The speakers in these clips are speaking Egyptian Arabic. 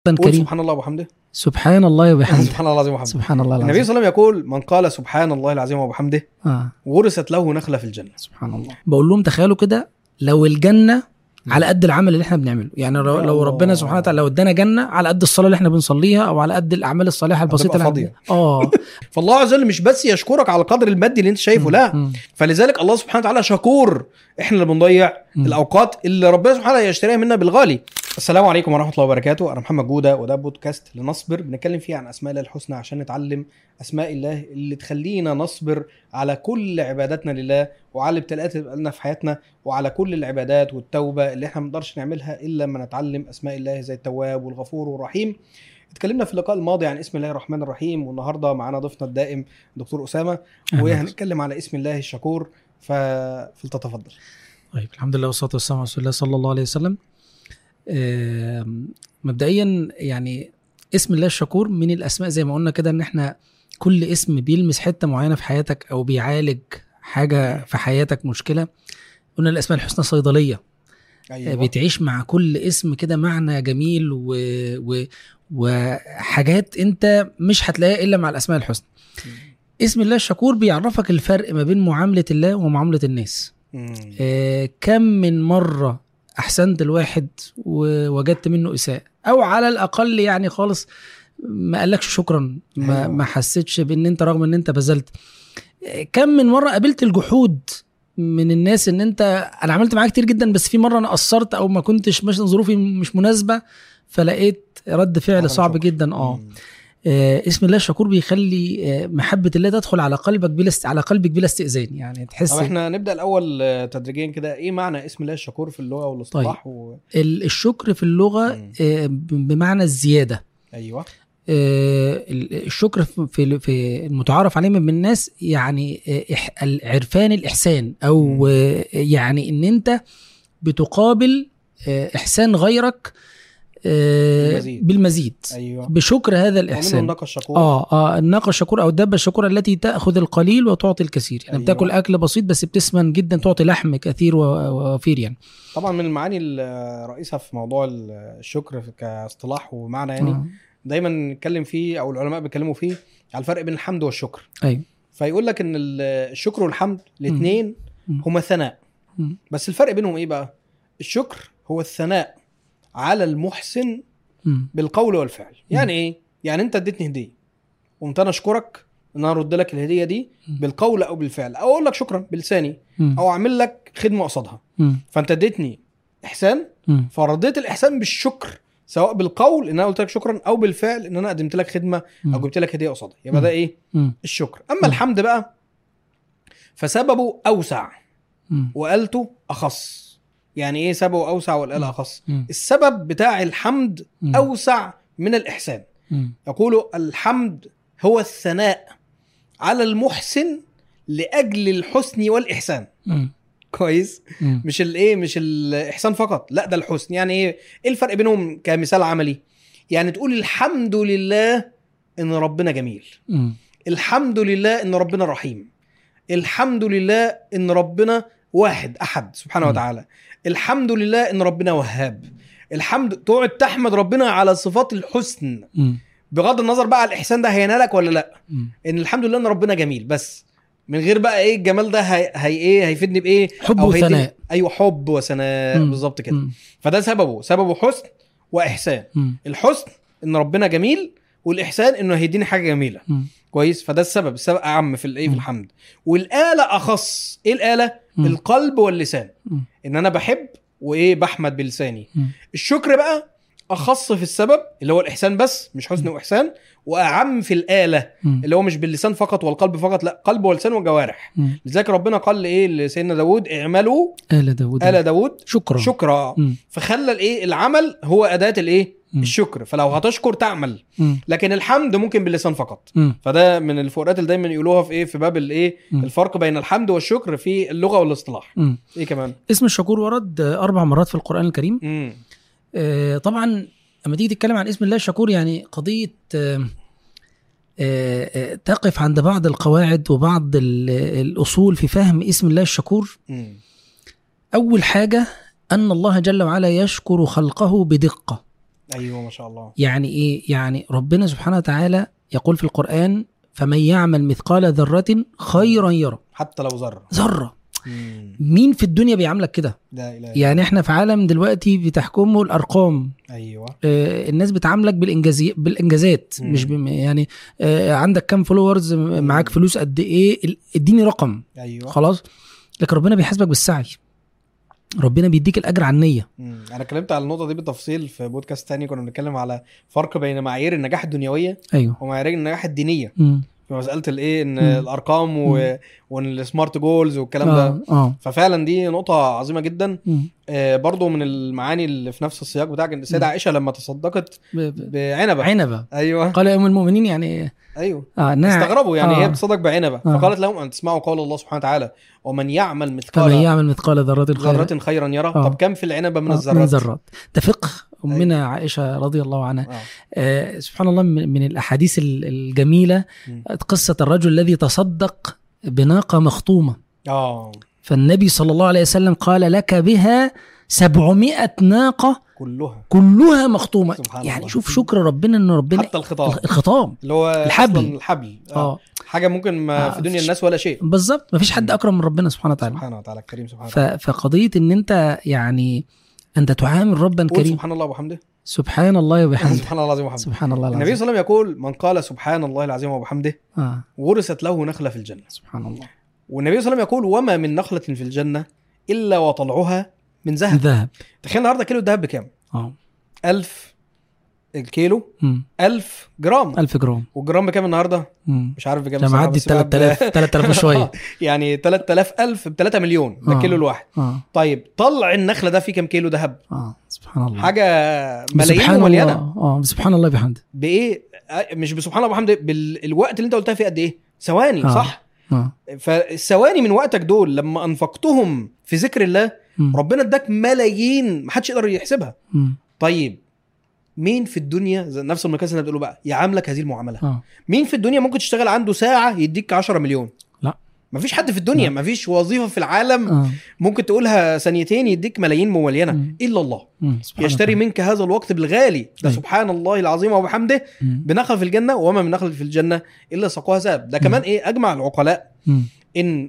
قول كريم سبحان الله وبحمده سبحان الله وبحمده سبحان الله العظيم وبحمده سبحان الله النبي العظيم صلى الله عليه وسلم يقول من قال سبحان الله العظيم وبحمده آه. ورثت له نخله في الجنه سبحان الله بقول لهم تخيلوا كده لو الجنه على قد العمل اللي احنا بنعمله يعني لو يا لو الله. ربنا سبحانه وتعالى لو ادانا جنه على قد الصلاه اللي احنا بنصليها او على قد الاعمال الصالحه البسيطه هتبقى اللي احنا- اه فالله عز وجل مش بس يشكرك على القدر المادي اللي انت شايفه لا مم. فلذلك الله سبحانه وتعالى شكور احنا اللي بنضيع مم. الاوقات اللي ربنا سبحانه وتعالى يشتريها منا بالغالي السلام عليكم ورحمه الله وبركاته انا محمد جوده وده بودكاست لنصبر بنتكلم فيه عن اسماء الله الحسنى عشان نتعلم اسماء الله اللي تخلينا نصبر على كل عباداتنا لله وعلى الابتلاءات اللي لنا في حياتنا وعلى كل العبادات والتوبه اللي احنا ما نقدرش نعملها الا لما نتعلم اسماء الله زي التواب والغفور والرحيم اتكلمنا في اللقاء الماضي عن اسم الله الرحمن الرحيم والنهارده معانا ضيفنا الدائم دكتور اسامه أهلا وهنتكلم على اسم الله الشكور ف- فلتتفضل طيب الحمد لله والصلاه والسلام على رسول الله صلى الله عليه وسلم آم، مبدئيا يعني اسم الله الشكور من الاسماء زي ما قلنا كده ان احنا كل اسم بيلمس حته معينه في حياتك او بيعالج حاجه في حياتك مشكله قلنا الاسماء الحسنى صيدليه ايوه بتعيش مع كل اسم كده معنى جميل و... و... وحاجات انت مش هتلاقيها الا مع الاسماء الحسنى اسم الله الشكور بيعرفك الفرق ما بين معامله الله ومعامله الناس مم. آه، كم من مرة أحسنت الواحد ووجدت منه إساءة أو على الأقل يعني خالص ما قالكش شكرا ما, أيوة. ما حسيتش بأن أنت رغم أن أنت بذلت آه، كم من مرة قابلت الجحود من الناس ان انت انا عملت معاك كتير جدا بس في مره انا قصرت او ما كنتش مش ظروفي مش مناسبه فلقيت رد فعل عدم صعب شكر. جدا اه مم. آه، اسم الله الشكور بيخلي آه، محبه الله تدخل على قلبك بلا است... على قلبك بلا استئذان يعني تحس طب احنا نبدا الاول آه، تدريجيا كده ايه معنى اسم الله الشكور في اللغه والاصطلاح و... ال- الشكر في اللغه مم. آه، ب- بمعنى الزياده ايوه آه، ال- الشكر في- في في المتعارف عليه من الناس يعني آه، إح- العرفان الاحسان او مم. آه، يعني ان انت بتقابل آه، احسان غيرك آه، بالمزيد. بالمزيد ايوه بشكر هذا ومنه الاحسان الناقه الشكور اه اه الناقه الشكور او الدابه الشكور التي تاخذ القليل وتعطي الكثير يعني أيوة. بتاكل اكل بسيط بس بتسمن جدا تعطي لحم كثير و- ووفير يعني طبعا من المعاني الرئيسه في موضوع الشكر في- كاصطلاح ومعنى يعني آه. دايما نتكلم فيه او العلماء بيتكلموا فيه على الفرق بين الحمد والشكر ايوه فيقول لك ان ال- الشكر والحمد الاثنين مم. هما ثناء مم. بس الفرق بينهم ايه بقى الشكر هو الثناء على المحسن مم. بالقول والفعل يعني ايه يعني انت اديتني هديه قمت انا اشكرك ان انا ارد لك الهديه دي مم. بالقول او بالفعل او اقول لك شكرا بلساني مم. او اعمل لك خدمه قصادها مم. فانت اديتني احسان مم. فرديت الاحسان بالشكر سواء بالقول ان انا قلت لك شكرا او بالفعل ان انا قدمت لك خدمه مم. او جبت لك هديه قصادها يبقى مم. ده ايه مم. الشكر اما مم. الحمد بقى فسببه اوسع مم. وآلته اخص يعني ايه سببه اوسع والآلة اخص مم. السبب بتاع الحمد مم. اوسع من الاحسان مم. يقول الحمد هو الثناء على المحسن لاجل الحسن والاحسان مم. كويس مم. مش الايه مش الاحسان فقط لا ده الحسن يعني ايه ايه الفرق بينهم كمثال عملي يعني تقول الحمد لله ان ربنا جميل مم. الحمد لله ان ربنا رحيم الحمد لله ان ربنا واحد احد سبحانه م. وتعالى الحمد لله ان ربنا وهاب الحمد تقعد تحمد ربنا على صفات الحسن مم. بغض النظر بقى على الاحسان ده هينالك ولا لا مم. ان الحمد لله ان ربنا جميل بس من غير بقى ايه الجمال ده هي, هي ايه هيفيدني بايه حب أو هيديني- وثناء ايوه حب وثناء مم. بالظبط كده مم. فده سببه سببه حسن واحسان مم. الحسن ان ربنا جميل والاحسان انه هيديني حاجه جميله مم. كويس فده السبب السبب اعم في الايه في مم. الحمد والاله اخص ايه الاله مم. القلب واللسان مم. ان انا بحب وايه بحمد بلساني مم. الشكر بقى اخص في السبب اللي هو الاحسان بس مش حسن واحسان واعم في الاله مم. اللي هو مش باللسان فقط والقلب فقط لا قلب ولسان وجوارح مم. لذلك ربنا قال لايه لسيدنا داود اعملوا آل داود ال داود شكرا شكرا مم. فخلى الايه العمل هو اداه الايه مم. الشكر فلو هتشكر تعمل مم. لكن الحمد ممكن باللسان فقط مم. فده من الفروقات اللي دايما يقولوها في ايه في باب الايه مم. الفرق بين الحمد والشكر في اللغه والاصطلاح مم. ايه كمان اسم الشكور ورد آه، أربع مرات في القرآن الكريم امم آه، طبعا لما تيجي تتكلم عن اسم الله الشكور يعني قضية آه، آه، آه، تقف عند بعض القواعد وبعض ال- الأصول في فهم اسم الله الشكور امم أول حاجة أن الله جل وعلا يشكر خلقه بدقة ايوه ما شاء الله يعني ايه يعني ربنا سبحانه وتعالى يقول في القرآن فمن يعمل مثقال ذرة خيرا يرى حتى لو ذره ذرة مم. مين في الدنيا بيعاملك كده لا اله يعني احنا في عالم دلوقتي بتحكمه الارقام ايوه آه، الناس بتعاملك بالانجازي بالانجازات مم. مش بم يعني آه، عندك كام فولورز معاك فلوس قد ايه ال- اديني رقم ايوه خلاص لكن ربنا بيحاسبك بالسعي ربنا بيديك الاجر على النيه مم. انا اتكلمت على النقطه دي بالتفصيل في بودكاست تاني كنا بنتكلم على فرق بين معايير النجاح الدنيويه ايوه ومعايير النجاح الدينيه مم. في مساله الايه ان مم. الارقام و... مم. والسمارت جولز والكلام ده اه اه ففعلا دي نقطه عظيمه جدا مم. آه برضو من المعاني اللي في نفس السياق بتاعك ان السيده مم. عائشه لما تصدقت ب- ب- بعنبه عنبه ايوه قال يا ام المؤمنين يعني ايوه اه نعم استغربوا يعني آه. هي بتصدق بعنبه آه. فقالت لهم ان تسمعوا قول الله سبحانه وتعالى ومن يعمل فمن مثقال يعمل مثقال ذره خيرا ذره خيرا يره آه. طب كم في العنبه من آه، الذرات من ذرات ده فقه امنا عائشه رضي الله عنها آه. آه سبحان الله من من الاحاديث ال- الجميله مم. قصه الرجل الذي تصدق بناقه مخطومه اه فالنبي صلى الله عليه وسلم قال لك بها سبعمائة ناقة كلها كلها مخطومة سبحان يعني الله. شوف شكر ربنا ان ربنا حتى الخطاب الخطام اللي هو الحبل. أصلاً الحبل آه. اه حاجه ممكن ما آه، في دنيا فيش- الناس ولا شيء بالظبط مفيش حد اكرم من ربنا سبحانه وتعالى سبحانه وتعالى الكريم سبحانه ف... وتعالى فقضية ان انت يعني انت تعامل ربا قول كريم سبحان الله وبحمده سبحان الله وبحمده سبحان الله العظيم وبحمده سبحان الله النبي العظيم صلى الله عليه وسلم يقول من قال سبحان الله العظيم وبحمده آه. ورثت له نخله في الجنه سبحان الله والنبي صلى الله عليه وسلم يقول وما من نخله في الجنه الا وطلعها من ذهب ذهب تخيل النهارده كيلو الذهب بكام اه 1000 الكيلو مم. 1000 جرام 1000 جرام والجرام بكام النهارده مم. مش عارف بكام ده بصراحة، معدي بس بعد- 3000 3000 وشويه يعني 3000 الف ب 3 مليون ده آه. الكيلو الواحد اه طيب طلع النخله ده فيه كام كيلو ذهب اه سبحان الله حاجه ملايين سبحان ومليانه الله اه سبحان الله بحمده بايه آه، مش بسبحان الله وبحمده بالوقت اللي انت قلتها فيه قد ايه ثواني آه. صح اه فالثواني من وقتك دول لما انفقتهم في ذكر الله مم. ربنا اداك ملايين محدش يقدر يحسبها مم. طيب مين في الدنيا زي نفس المقياس اللي بتقوله بقى يعاملك هذه المعامله اه مين في الدنيا ممكن تشتغل عنده ساعه يديك 10 مليون لا. مفيش حد في الدنيا لا. مفيش وظيفه في العالم اه ممكن تقولها ثانيتين يديك ملايين مملينه مم. الا الله مم. سبحان يشتري الله. منك هذا الوقت بالغالي ده أيوة. سبحان الله العظيم وبحمده مم. بنخل في الجنه وما من نخل في الجنه الا سقوها ذهب ده كمان ايه اجمع العقلاء مم. ان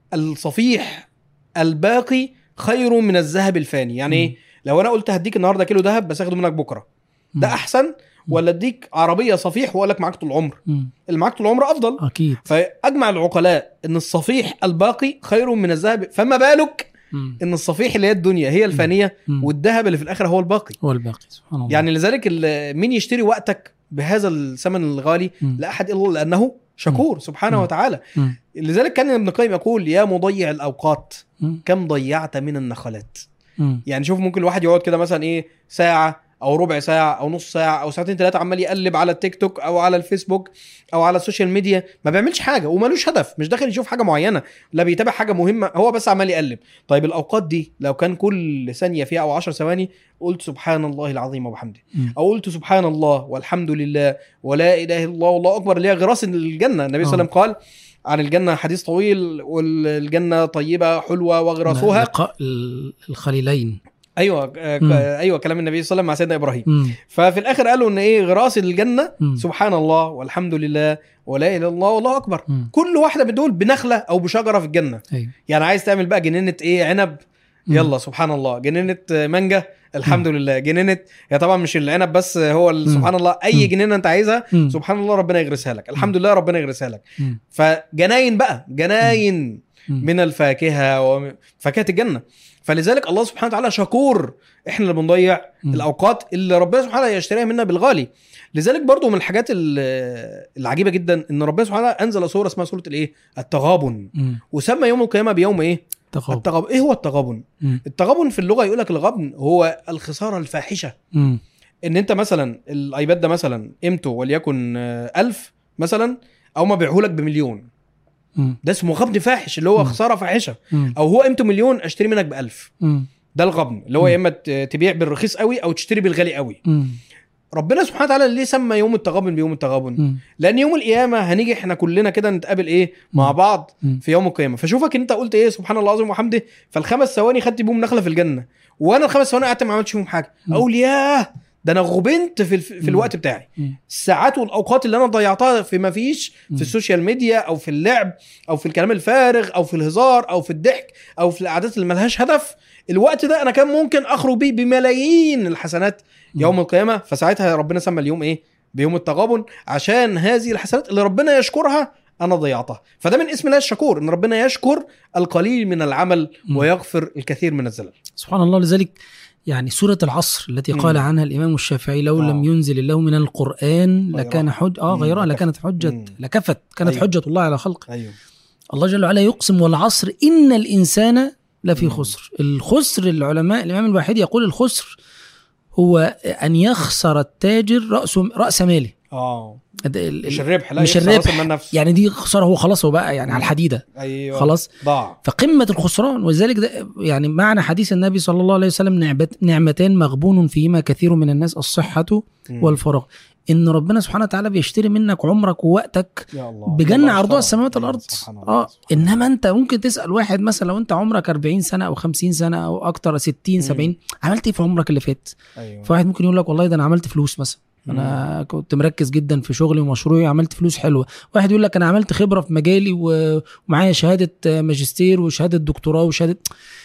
الصفيح الباقي خير من الذهب الفاني يعني ايه لو انا قلت هديك النهارده كيلو ذهب بس اخده منك بكره ده مم. احسن ولا اديك عربيه صفيح واقول لك معاك طول العمر مم. اللي معاك طول العمر افضل اكيد فاجمع العقلاء ان الصفيح الباقي خير من الذهب فما بالك مم. ان الصفيح اللي هي الدنيا هي الفانيه مم. والذهب اللي في الاخر هو الباقي هو الباقي سبحان الله يعني لذلك ال- مين يشتري وقتك بهذا الثمن الغالي مم. لا احد الا الله لانه شكور سبحانه مم. وتعالى مم. لذلك كان ابن القيم يقول يا مضيع الاوقات مم. كم ضيعت من النخلات مم. يعني شوف ممكن الواحد يقعد كده مثلا ايه ساعه او ربع ساعه او نص ساعه او ساعتين ثلاثه عمال يقلب على التيك توك او على الفيسبوك او على السوشيال ميديا ما بيعملش حاجه ومالوش هدف مش داخل يشوف حاجه معينه لا بيتابع حاجه مهمه هو بس عمال يقلب طيب الاوقات دي لو كان كل ثانيه فيها او 10 ثواني قلت سبحان الله العظيم وبحمده مم. او قلت سبحان الله والحمد لله ولا اله الا الله والله اكبر اللي هي غراس الجنه النبي صلى الله عليه وسلم قال عن الجنه حديث طويل والجنه طيبه حلوه وغراسها لقاء ال- الخليلين ايوه آه، مم. ايوه كلام النبي صلى الله عليه وسلم مع سيدنا ابراهيم مم. ففي الاخر قالوا ان ايه غراس الجنه مم. سبحان الله والحمد لله ولا اله الا الله والله اكبر مم. كل واحده من دول بنخله او بشجره في الجنه ايوه يعني عايز تعمل بقى جنينه ايه عنب مم. يلا سبحان الله جنينه مانجا الحمد لله جنينه هي طبعا مش العنب بس هو ال- مم. سبحان الله اي مم. جنينه انت عايزها مم. سبحان الله ربنا يغرسها لك الحمد لله ربنا يغرسها لك مم. فجناين بقى جناين مم. من الفاكهه وفاكهه الجنه فلذلك الله سبحانه وتعالى شكور احنا اللي بنضيع مم. الاوقات اللي ربنا سبحانه وتعالى يشتريها منا بالغالي لذلك برضو من الحاجات ال- العجيبه جدا ان ربنا سبحانه وتعالى انزل سوره اسمها سوره الايه التغابن مم. وسمى يوم القيامه بيوم ايه تقابل التغابن ايه هو التغابن مم. التغابن في اللغه يقول لك الغبن هو الخساره الفاحشه مم. ان انت مثلا الايباد ده مثلا قيمته وليكن آه، ألف مثلا او ما بيعه لك بمليون مم. ده اسمه غبن فاحش اللي هو مم. خساره فاحشه مم. او هو قيمته مليون اشتري منك بألف مم. ده الغبن اللي هو مم. يا اما ت- تبيع بالرخيص قوي او تشتري بالغالي قوي مم. ربنا سبحانه وتعالى ليه سمى يوم التغابن بيوم التغابن مم. لان يوم القيامه هنيجي احنا كلنا كده نتقابل ايه مع مم. بعض مم. في يوم القيامه فشوفك انت قلت ايه سبحان الله العظيم وحمده فالخمس ثواني خدت بيهم نخله في الجنه وانا الخمس ثواني قعدت ما عملتش فيهم حاجه مم. اقول ياه ده انا غبنت في الف... في مم. الوقت بتاعي مم. الساعات والاوقات اللي انا ضيعتها في ما فيش مم. في السوشيال ميديا او في اللعب او في الكلام الفارغ او في الهزار او في الضحك او في القعدات اللي ملهاش هدف الوقت ده انا كان ممكن اخرج بيه بملايين الحسنات يوم القيامه فساعتها ربنا سمى اليوم ايه بيوم التغابن عشان هذه الحسنات اللي ربنا يشكرها انا ضيعتها فده من اسم الله الشكور ان ربنا يشكر القليل من العمل مم. ويغفر الكثير من الزلل سبحان الله لذلك يعني سورة العصر التي مم. قال عنها الإمام الشافعي لو آه. لم ينزل الله من القرآن غيرها. لكان حج اه مم. غيرها لكفت. لكانت حجة مم. لكفت كانت أيوه. حجة الله على خلقه ايوه الله جل وعلا يقسم والعصر إن الإنسان لفي مم. خسر الخسر العلماء الإمام الواحد يقول الخسر هو أن يخسر التاجر رأس رأس ماله اه ده ال- مش الربح لا مش يخسر الربح. رأس المال نفسه يعني دي خسارة هو خلاص هو بقى يعني على الحديدة ايوه خلاص ضاع فقمة الخسران ولذلك ده يعني معنى حديث النبي صلى الله عليه وسلم نعمت نعمتان مغبون فيهما كثير من الناس الصحة مم. والفراغ إن ربنا سبحانه وتعالى بيشتري منك عمرك ووقتك يا الله بجنة الله عرضها اشترى. السماوات أيوة، والأرض سبحان الله. اه إنما أنت ممكن تسأل واحد مثلا لو أنت عمرك 40 سنة أو 50 سنة أو أكتر 60 70 عملت إيه في عمرك اللي فات ايوه فواحد ممكن يقول لك والله ده أنا عملت فلوس مثلا انا كنت مركز جدا في شغلي ومشروعي عملت فلوس حلوه واحد يقول لك انا عملت خبره في مجالي و- ومعايا شهاده ماجستير وشهاده دكتوراه وشهاده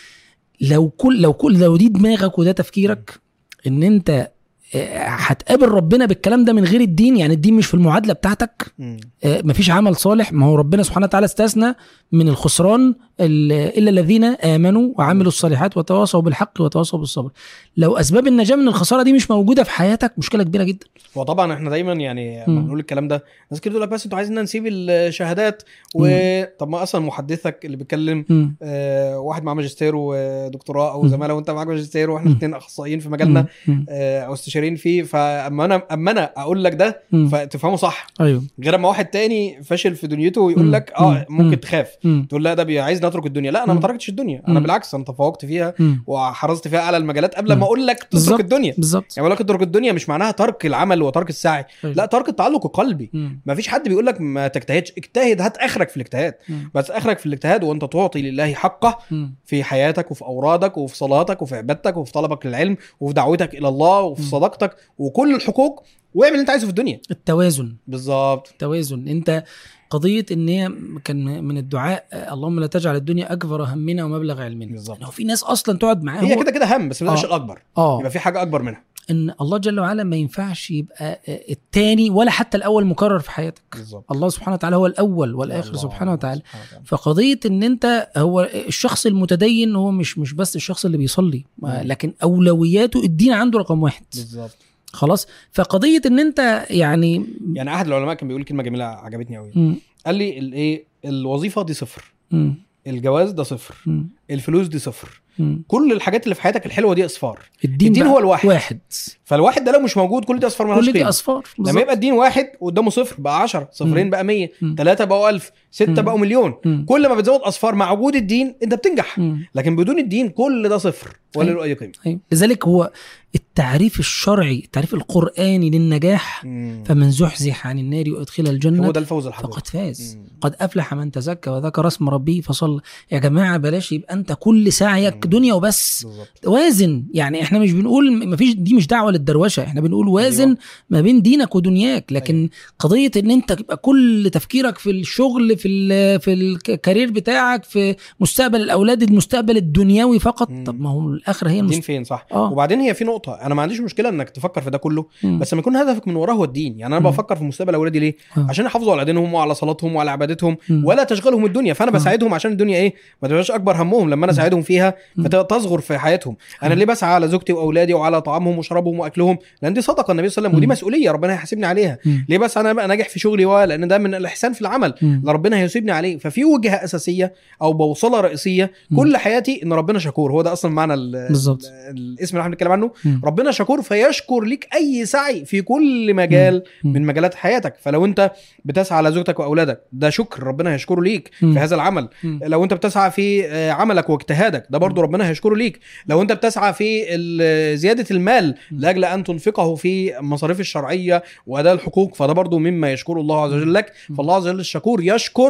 لو كل لو كل لو دي دماغك وده تفكيرك ان انت آه، هتقابل ربنا بالكلام ده من غير الدين يعني الدين مش في المعادله بتاعتك مم. آه، مفيش عمل صالح ما هو ربنا سبحانه وتعالى استثنى من الخسران ال- الا الذين امنوا وعملوا الصالحات وتواصوا بالحق وتواصوا بالصبر لو اسباب النجاه من الخساره دي مش موجوده في حياتك مشكله كبيره جدا هو طبعا احنا دايما يعني لما مم. بنقول الكلام ده ناس كتير تقول لك بس انتوا عايزين نسيب الشهادات و... طب ما اصلا محدثك اللي بيتكلم مم. آه واحد معاه ماجستير ودكتوراه او مم. زماله وانت معاك ماجستير واحنا مم. الاثنين اخصائيين في مجالنا مم. آه او استشاريين فيه فاما انا اما انا اقول لك ده مم. فتفهمه صح ايوه غير اما واحد تاني فاشل في دنيته ويقول مم. لك اه مم. ممكن مم. تخاف مم. تقول لا ده بي- عايز نترك الدنيا لا انا ما مم. تركتش الدنيا انا مم. بالعكس انا تفوقت فيها مم. وحرزت فيها اعلى المجالات قبل مم. ما اقول لك بالظبط. تترك الدنيا بالظبط يعني بقول لك اترك الدنيا مش معناها ترك العمل وترك السعي أيوة. لا ترك التعلق القلبي مم. ما فيش حد بيقول لك ما تجتهدش اجتهد هات اخرك في الاجتهاد مم. بس اخرك في الاجتهاد وانت تعطي لله حقه مم. في حياتك وفي اورادك وفي صلاتك وفي عبادتك وفي طلبك للعلم وفي دعوتك الى الله وفي مم. صداقتك وكل الحقوق واعمل اللي انت عايزه في الدنيا التوازن بالظبط التوازن انت قضيه ان هي كان من الدعاء آه، اللهم لا تجعل الدنيا اكبر همنا ومبلغ علمنا بالظبط. يعني هو في ناس اصلا تقعد معاه هي هو- كده كده هم بس ما آه. تبقاش الاكبر اه يبقى في حاجه اكبر منها ان الله جل وعلا ما ينفعش يبقى آه، التاني ولا حتى الاول مكرر في حياتك بالظبط الله سبحانه وتعالى هو الاول والاخر الله سبحانه وتعالى سبحانه وتعالى. فقضيه ان انت هو الشخص المتدين هو مش مش بس الشخص اللي بيصلي ما- مم. لكن اولوياته الدين عنده رقم واحد بالظبط خلاص فقضيه ان انت يعني يعني احد العلماء كان بيقول كلمه جميله عجبتني قوي مم. قال لي الايه الوظيفه دي صفر مم. الجواز ده صفر مم. الفلوس دي صفر مم. كل الحاجات اللي في حياتك الحلوه دي اصفار الدين, الدين بقى هو الواحد. واحد فالواحد ده لو مش موجود كل دي اصفار مالهاش كل دي قيمه اصفار لما بالظبط. يبقى الدين واحد قدامه صفر بقى 10 صفرين مم. بقى 100 مم. ثلاثة بقوا 1000 ستة مم. بقوا مليون مم. كل ما بتزود اصفار مع وجود الدين انت بتنجح مم. لكن بدون الدين كل ده صفر ولا أيوة. له اي قيمه أيوة. لذلك هو التعريف الشرعي التعريف القرآني للنجاح مم. فمن زحزح عن النار وادخل هو الجنة ده الفوز الحقيقي فقد فاز مم. قد أفلح من تزكى وذكر اسم ربه فصلى يا جماعة بلاش يبقى أنت كل سعيك مم. دنيا وبس بالظبط وازن يعني احنا مش بنقول ما فيش دي مش دعوه للدروشه احنا بنقول وازن أيوة. ما بين دينك ودنياك لكن أيوة. قضيه ان انت تبقى كل تفكيرك في الشغل في ال في الكارير بتاعك في مستقبل الاولاد المستقبل الدنيوي فقط مم. طب ما هو الاخره هي الدين المست... فين صح اه وبعدين هي في نقطه انا ما عنديش مشكله انك تفكر في ده كله مم. بس لما يكون هدفك من وراه هو الدين يعني انا مم. بفكر في مستقبل اولادي ليه آه. عشان يحافظوا على دينهم وعلى صلاتهم وعلى عبادتهم مم. ولا تشغلهم الدنيا فانا آه. بساعدهم عشان الدنيا ايه ما تبقاش اكبر همهم لما انا مم. اساعدهم فيها مم. فتصغر في حياتهم انا مم. ليه بسعى على زوجتي واولادي وعلى طعامهم وشرابهم واكلهم لان دي صدقه النبي صلى الله عليه وسلم ودي مم. مسؤوليه ربنا هيحاسبني عليها مم. ليه بس انا ابقى ناجح في شغلي و لان ده من الاحسان في العمل مم. اللي ربنا هيسيبني عليه ففي وجهه اساسيه او بوصله رئيسيه مم. كل حياتي ان ربنا شكور هو ده اصلا معنى ال- بالظبط. ال- الاسم اللي احنا بنتكلم عنه مم. ربنا شكور فيشكر ليك اي سعي في كل مجال مم. من مجالات حياتك فلو انت بتسعى على زوجتك واولادك ده شكر ربنا هيشكره ليك مم. في هذا العمل مم. لو انت بتسعى في آه، عملك واجتهادك ده برضو ربنا هيشكره ليك لو انت بتسعى في ال- زياده المال مم. لاجل ان تنفقه في المصاريف الشرعيه واداء الحقوق فده برضو مما يشكره الله عز وجل لك مم. فالله عز وجل الشكور يشكر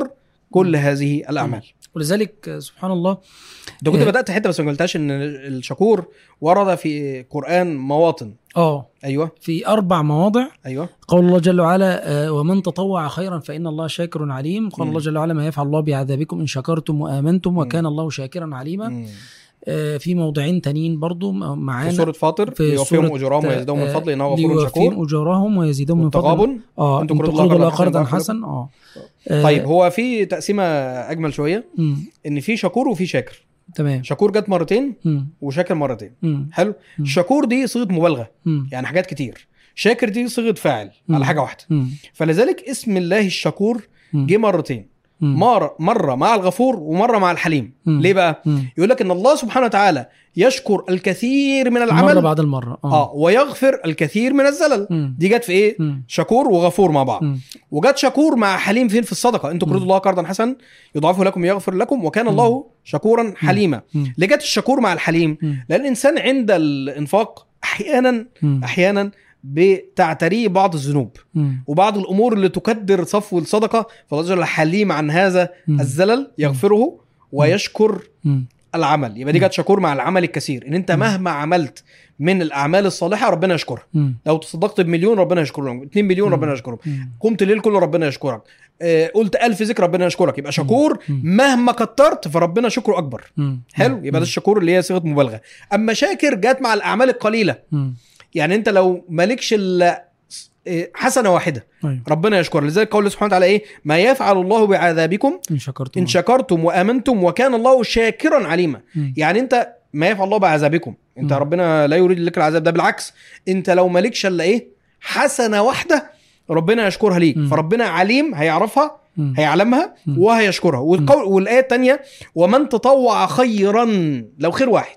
كل هذه الاعمال ولذلك آه، سبحان الله انت كنت آه. بدات حته بس ما قلتهاش ان الشكور ورد في قران مواطن اه ايوه في اربع مواضع ايوه قول الله جل وعلا آه، ومن تطوع خيرا فإن الله شاكر عليم قال مم. الله جل وعلا ما يفعل الله بعذابكم إن شكرتم وآمنتم وكان الله شاكرا عليما مم. آه، في موضعين تانيين برضو م- معانا في سوره فاطر في ليوفيهم سورة، اجورهم ويزيدهم من آه، فضله انه غفور ليوفيهم شكور أجورهم ويزيدهم من فضله والتغابن اه أنتم انتم قرضوا الله قرضوا الله قرضا قرضا حسنا حسنا اه آه، طيب هو في تقسيمه اجمل شويه مم، ان في شكور وفي شاكر تمام شكور جت مرتين مم، وشاكر مرتين مم، حلو مم. شكور دي صيغه مبالغه مم، يعني حاجات كتير شاكر دي صيغه فاعل مم. على حاجه واحده مم، فلذلك اسم الله الشكور مم، جه مرتين مم، مر مره مع الغفور ومره مع الحليم مم. ليه بقى مم. يقول لك ان الله سبحانه وتعالى يشكر الكثير من مرة العمل بعد المرة اه ويغفر الكثير من الزلل مم، دي جت في ايه مم، شكور وغفور مع بعض مم، وجت شكور مع حليم فين في الصدقه انتوا مم. قرضوا الله قرضا حسنا يضاعفه لكم يغفر لكم وكان مم. الله شكورا حليما مم، ليه جت الشكور مع الحليم مم، لان الانسان عند الانفاق احيانا مم، احيانا بتعتريه بعض الذنوب مم، وبعض الامور اللي تكدر صفو الصدقه فالله جل وعلا حليم عن هذا مم. الزلل يغفره ويشكر مم، العمل يبقى دي جت شكور مع العمل الكثير ان انت مم. مهما عملت من الاعمال الصالحه ربنا يشكرها مم، لو تصدقت بمليون ربنا يشكرهم 2 مليون مم. ربنا يشكرهم مم، قمت الليل كله ربنا يشكرك آه، قلت ألف ذكر ربنا يشكرك يبقى شكور مم. مهما كترت فربنا شكره اكبر مم، حلو يبقى ده الشكور اللي هي صيغه مبالغه اما شاكر جت مع الاعمال القليله مم، يعني انت لو مالكش الا آه، حسنه واحده أيوة. ربنا يشكر لذلك قول سبحانه وتعالى ايه ما يفعل الله بعذابكم ان شكرتم ان شكرتم وامنتم وكان الله شاكرا عليما مم. يعني انت ما يفعل الله بعذابكم انت مم. ربنا لا يريد لك العذاب ده بالعكس انت لو مالكش الا ايه حسنه واحده ربنا يشكرها ليك مم. فربنا عليم هيعرفها مم. هيعلمها مم. وهيشكرها والقول والايه الثانيه ومن تطوع خيرا لو خير واحد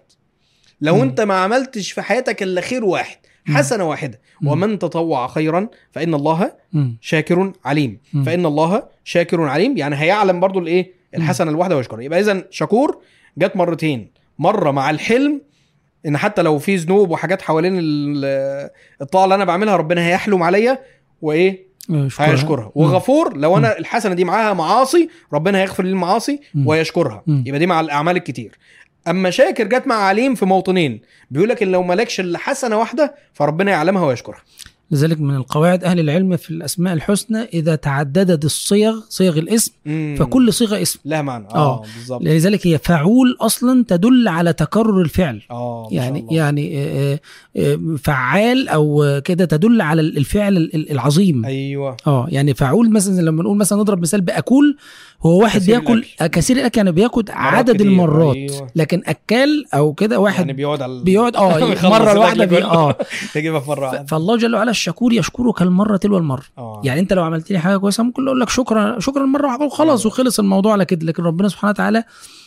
لو مم. انت ما عملتش في حياتك الا خير واحد مم. حسنه واحده مم. ومن تطوع خيرا فان الله مم. شاكر عليم مم. فان الله شاكر عليم يعني هيعلم برضو الايه الحسنه الواحده ويشكرها يبقى اذا شكور جت مرتين مره مع الحلم ان حتى لو في ذنوب وحاجات حوالين ال- الطاعه اللي انا بعملها ربنا هيحلم عليا وايه شكرها. هيشكرها مم. وغفور لو انا الحسنه دي معاها معاصي ربنا هيغفر لي المعاصي مم. ويشكرها مم. يبقى دي مع الاعمال الكتير اما شاكر جت مع عليم في موطنين بيقول لك ان لو مالكش الا حسنه واحده فربنا يعلمها ويشكرها لذلك من القواعد اهل العلم في الاسماء الحسنى اذا تعددت الصيغ صيغ الاسم مم. فكل صيغه اسم لها معنى اه آه. بالظبط لذلك هي فعول اصلا تدل على تكرر الفعل اه ما شاء يعني الله. يعني آه، آه، فعال او كده تدل على الفعل ال- العظيم ايوه اه يعني فعول مثلا لما نقول مثلا نضرب مثال باكول هو واحد كثير بياكل الأكل. آه، كثير الاكل يعني بياخد عدد كتير. المرات أيوة. لكن اكال او كده واحد يعني بيقعد على بيقعد اه يخلص مره الأكل الواحده بي... كله. اه تجيبها في مره ف- واحده فالله جل وعلا الشكور يشكرك المره تلو المره اه يعني انت لو عملت لي حاجه كويسه ممكن اقول لك شكرا شكرا مره واحده وخلاص أيوة. وخلص الموضوع على كده لكن ربنا سبحانه وتعالى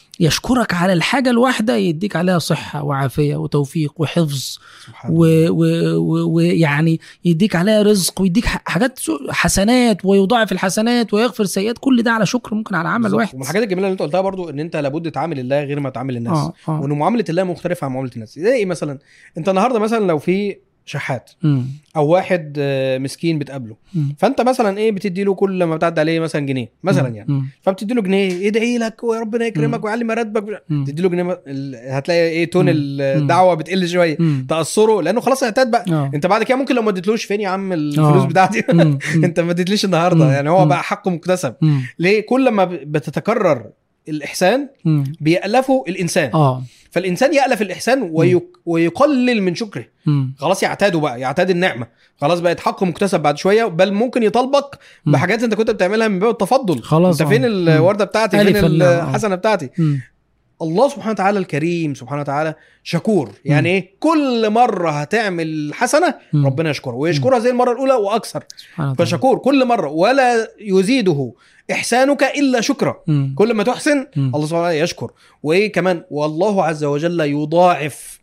يشكرك على الحاجه الواحده يديك عليها صحه وعافيه وتوفيق وحفظ سبحان الله. ويعني و... و... ويعني يديك عليها رزق ويديك ح- حاجات سو- حسنات ويضاعف الحسنات ويغفر سيئات كل ده على شكر ممكن على عمل بالظبط. واحد ومن الحاجات الجميله اللي انت قلتها برضو ان انت لابد تعامل الله غير ما تعامل الناس اه اه وان معامله الله مختلفه عن معامله الناس زي ايه مثلا انت النهارده مثلا لو في شحات مم. او واحد آه، مسكين بتقابله مم. فانت مثلا ايه بتدي له كل ما بتعدي عليه مثلا جنيه مثلا يعني مم. فبتدي له جنيه يدعي لك وربنا يكرمك مم. ويعلي مراتبك مم. تدي له جنيه م- ال- هتلاقي ايه تون مم. الدعوه بتقل شويه مم. تاثره لانه خلاص اعتاد بقى اه انت بعد كده ممكن لو ما اديتلوش فين يا عم الفلوس آه. بتاعتي مم. مم. انت ما اديتليش النهارده مم. يعني هو مم. بقى حقه مكتسب مم. ليه كل ما ب- بتتكرر الاحسان مم. بيألفه الانسان اه فالانسان يألف الاحسان ويك ويقلل من شكره مم. خلاص يعتاده بقى يعتاد النعمه خلاص بقت حق مكتسب بعد شويه بل ممكن يطالبك مم. بحاجات انت كنت بتعملها من باب التفضل خلاص انت فين آه. الورده بتاعتي فين ألف النعم، آه. الحسنه بتاعتي مم. الله سبحانه وتعالى الكريم سبحانه وتعالى شكور يعني ايه كل مره هتعمل حسنه مم. ربنا يشكرها ويشكرها زي المره الاولى واكثر سبحانه وتعالى. فشكور كل مره ولا يزيده احسانك الا شكرا مم. كل ما تحسن مم. الله سبحانه وتعالى يشكر وايه كمان والله عز وجل يضاعف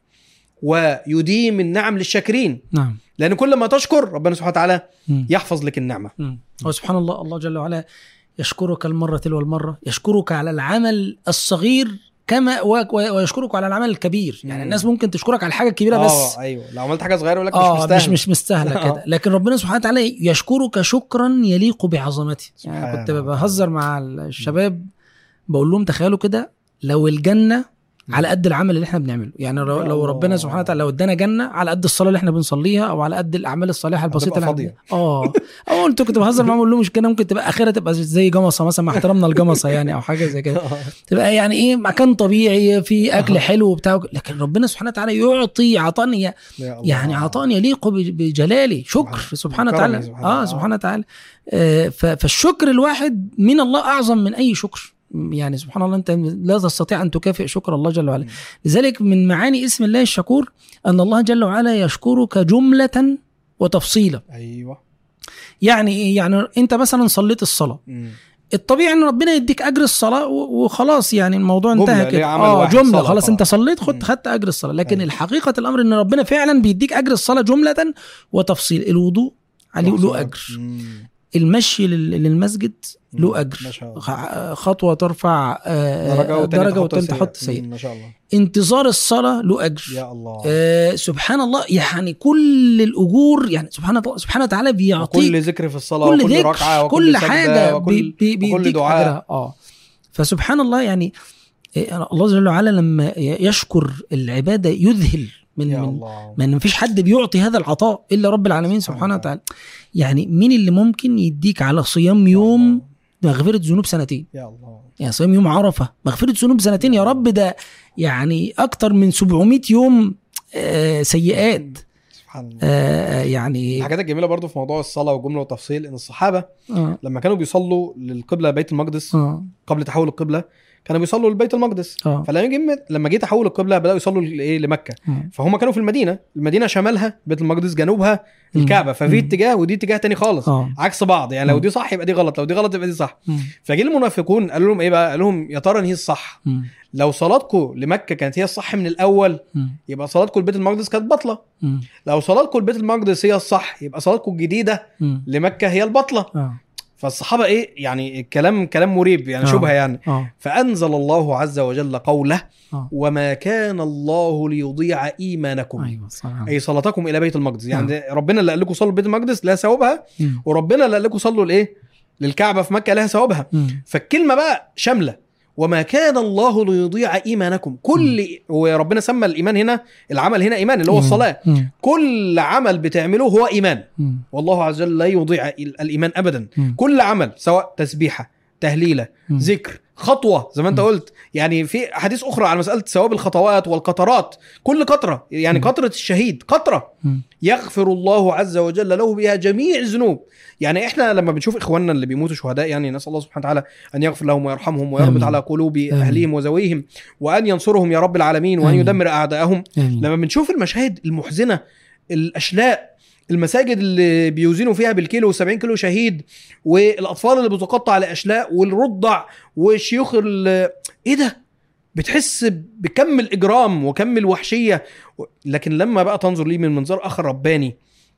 ويديم النعم للشاكرين نعم لان كل ما تشكر ربنا سبحانه وتعالى مم. يحفظ لك النعمه مم. هو سبحان الله الله جل وعلا يشكرك المرة تلو المرة يشكرك على العمل الصغير كما و- و- ويشكرك على العمل الكبير يعني مم. الناس ممكن تشكرك على الحاجه الكبيره بس اه ايوه لو عملت حاجه صغيره يقول لك اه مش مش مستاهل مش مستاهله آه. كده لكن ربنا سبحانه وتعالى يشكرك شكرا يليق بعظمته يعني سبحان كنت الله. بهزر مع الشباب بقول لهم تخيلوا كده لو الجنه على قد العمل اللي احنا بنعمله يعني يا لو لو ربنا الله. سبحانه وتعالى لو ادانا جنه على قد الصلاه اللي احنا بنصليها او على قد الاعمال الصالحه البسيطه هتبقى اللي احنا اه او انت كنت بهزر معاهم اقول لهم مش كده ممكن تبقى اخرها تبقى زي جمصه مثلا مع احترامنا الجمصه يعني او حاجه زي كده تبقى يعني ايه مكان طبيعي في اكل حلو وبتاع لكن ربنا سبحانه وتعالى يعطي عطاء يا الله. يعني عطاء يليق ب- بجلاله شكر سبحان- سبحانه كرمه وتعالى سبحانه اه وتعالى. سبحانه وتعالى آه ف- فالشكر الواحد من الله اعظم من اي شكر يعني سبحان الله انت لا تستطيع ان تكافئ شكر الله جل وعلا لذلك من معاني اسم الله الشكور ان الله جل وعلا يشكرك جمله وتفصيلا ايوه يعني ايه يعني انت مثلا صليت الصلاه مم. الطبيعي ان ربنا يديك اجر الصلاه و- وخلاص يعني الموضوع جملة، انتهى اللي هي كده عمل اه واحد، جمله صلاة خلاص خلاص. انت صليت مم. خدت خدت اجر الصلاه لكن أيوة. الحقيقه الامر ان ربنا فعلا بيديك اجر الصلاه جمله وتفصيل الوضوء عليه له محصورات. اجر مم. المشي لل- للمسجد له مم. اجر ما شاء الله. خ- خطوه ترفع آه، درجه والتاني درجه تحط والتاني سيئة. تحط مم. سيئه ما شاء الله انتظار الصلاه له اجر يا الله آه سبحان الله يعني كل الاجور يعني سبحان الله سبحانه وتعالى بيعطيك وكل ذكر في الصلاه كل وكل ذكر ركعه وكل كل سجدة حاجه وكل بي بي وكل بيديك دعاء. اجرها اه فسبحان الله يعني إيه، الله جل وعلا لما يشكر العباده يذهل من يا من الله من مفيش حد بيعطي هذا العطاء الا رب العالمين سبحانه سبحانه وتعالى يعني مين اللي ممكن يديك على صيام يوم مغفره ذنوب سنتين يا الله يعني صيام يوم عرفه مغفره ذنوب سنتين يا رب ده يعني اكتر من 700 يوم آه سيئات سبحان الله آه يعني الحاجات الجميله برضو في موضوع الصلاه والجمله والتفصيل ان الصحابه آه لما كانوا بيصلوا للقبله بيت المقدس آه قبل تحول القبله كانوا بيصلوا لبيت المقدس آه فلما جه لما جه تحول القبله بداوا يصلوا لايه لمكه آه. فهم كانوا في المدينه المدينه شمالها بيت المقدس جنوبها الكعبه ففي مم. اتجاه ودي اتجاه تاني خالص اه عكس بعض يعني لو مم. دي صح يبقى دي غلط لو دي غلط يبقى دي صح مم. فجه المنافقون قالوا لهم ايه بقى قالوا لهم يا ترى ان هي الصح مم. لو صلاتكم لمكه كانت هي الصح من الاول مم. يبقى صلاتكم لبيت المقدس كانت باطله مم. لو صلاتكم لبيت المقدس هي الصح يبقى صلاتكم الجديده مم. لمكه هي الباطله اه فالصحابه ايه يعني الكلام كلام مريب يعني آه. شبهه يعني اه فانزل الله عز وجل قوله آه. وما كان الله ليضيع ايمانكم ايوه صح اي صلاتكم الى بيت المقدس يعني ده ربنا اللي قال لكم صلوا بيت المقدس لها ثوابها مم. وربنا اللي قال لكم صلوا لايه للكعبه في مكه لها ثوابها مم. فالكلمه بقى شامله وما كان الله ليضيع ايمانكم كل وربنا سمى الايمان هنا العمل هنا ايمان اللي هو مم. الصلاه مم. كل عمل بتعمله هو ايمان مم. والله عز وجل لا يضيع الايمان ابدا مم. كل عمل سواء تسبيحه تهليله مم. ذكر خطوه زي ما انت مم. قلت يعني في احاديث اخرى على مساله ثواب الخطوات والقطرات كل قطره يعني مم. قطره الشهيد قطره مم. يغفر الله عز وجل له بها جميع الذنوب يعني احنا لما بنشوف اخواننا اللي بيموتوا شهداء يعني نسال الله سبحانه وتعالى ان يغفر لهم ويرحمهم ويربط آمين. على قلوب آمين. اهليهم وذويهم وان ينصرهم يا رب العالمين وان آمين. يدمر اعداءهم آمين. لما بنشوف المشاهد المحزنه الاشلاء المساجد اللي بيوزنوا فيها بالكيلو و70 كيلو شهيد والاطفال اللي بتقطع لاشلاء والرضع والشيوخ ال- ايه ده بتحس بكم الاجرام وكم الوحشيه و- لكن لما بقى تنظر ليه من منظار اخر رباني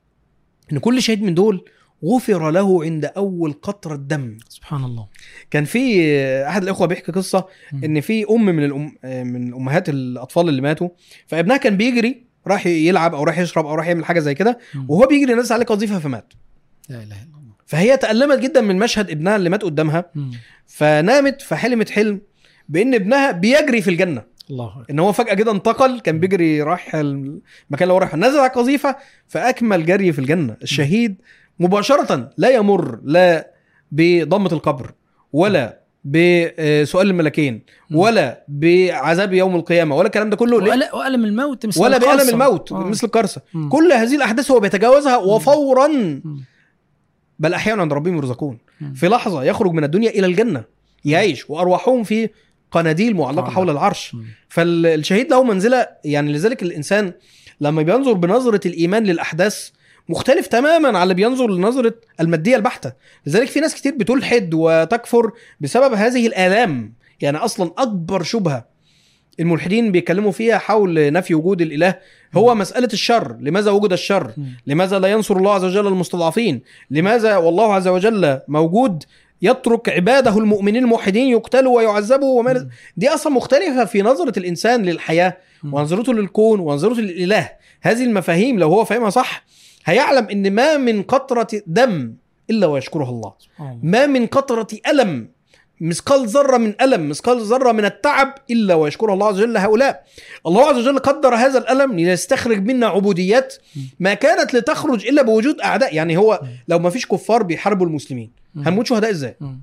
ان كل شهيد من دول غفر له عند اول قطره دم سبحان الله كان في احد الاخوه بيحكي قصه مم. ان في ام من الأم من امهات الاطفال اللي ماتوا فابنها كان بيجري راح يلعب او راح يشرب او راح يعمل حاجه زي كده مم. وهو بيجري نزل عليه قذيفه فمات لا اله الا الله فهي تألمت جدا من مشهد ابنها اللي مات قدامها مم. فنامت فحلمت حلم بان ابنها بيجري في الجنه الله أكبر. ان هو فجاه كده انتقل كان بيجري راح المكان اللي هو رايحه نزل على القذيفه فاكمل جري في الجنه الشهيد مباشره لا يمر لا بضمه القبر ولا بسؤال الملكين ولا بعذاب يوم القيامه ولا الكلام ده كله ليه؟ وأل- والم الموت مثل ولا بألم القرصة. الموت آه. مثل الكارثه مم. كل هذه الاحداث هو بيتجاوزها وفورا مم. بل احيانا عند ربهم يرزقون مم. في لحظه يخرج من الدنيا الى الجنه يعيش وارواحهم في قناديل معلقه آه. حول العرش مم. فالشهيد له منزله يعني لذلك الانسان لما بينظر بنظره الايمان للاحداث مختلف تماما عن اللي بينظر لنظره الماديه البحته لذلك في ناس كتير بتلحد وتكفر بسبب هذه الالام يعني اصلا اكبر شبهه الملحدين بيتكلموا فيها حول نفي وجود الاله هو مساله الشر لماذا وجد الشر مم. لماذا لا ينصر الله عز وجل المستضعفين لماذا والله عز وجل موجود يترك عباده المؤمنين الموحدين يقتلوا ويعذبوا وما مم. دي اصلا مختلفه في نظره الانسان للحياه مم. ونظرته للكون ونظرته للاله هذه المفاهيم لو هو فاهمها صح هيعلم ان ما من قطره دم الا ويشكرها الله سبحان الله. ما من قطره الم مثقال ذره من الم مثقال ذره من التعب الا ويشكرها الله عز وجل هؤلاء الله عز وجل قدر هذا الالم ليستخرج منا عبوديات ما كانت لتخرج الا بوجود اعداء يعني هو لو ما فيش كفار بيحاربوا المسلمين مم. هنموت شهداء ازاي مم.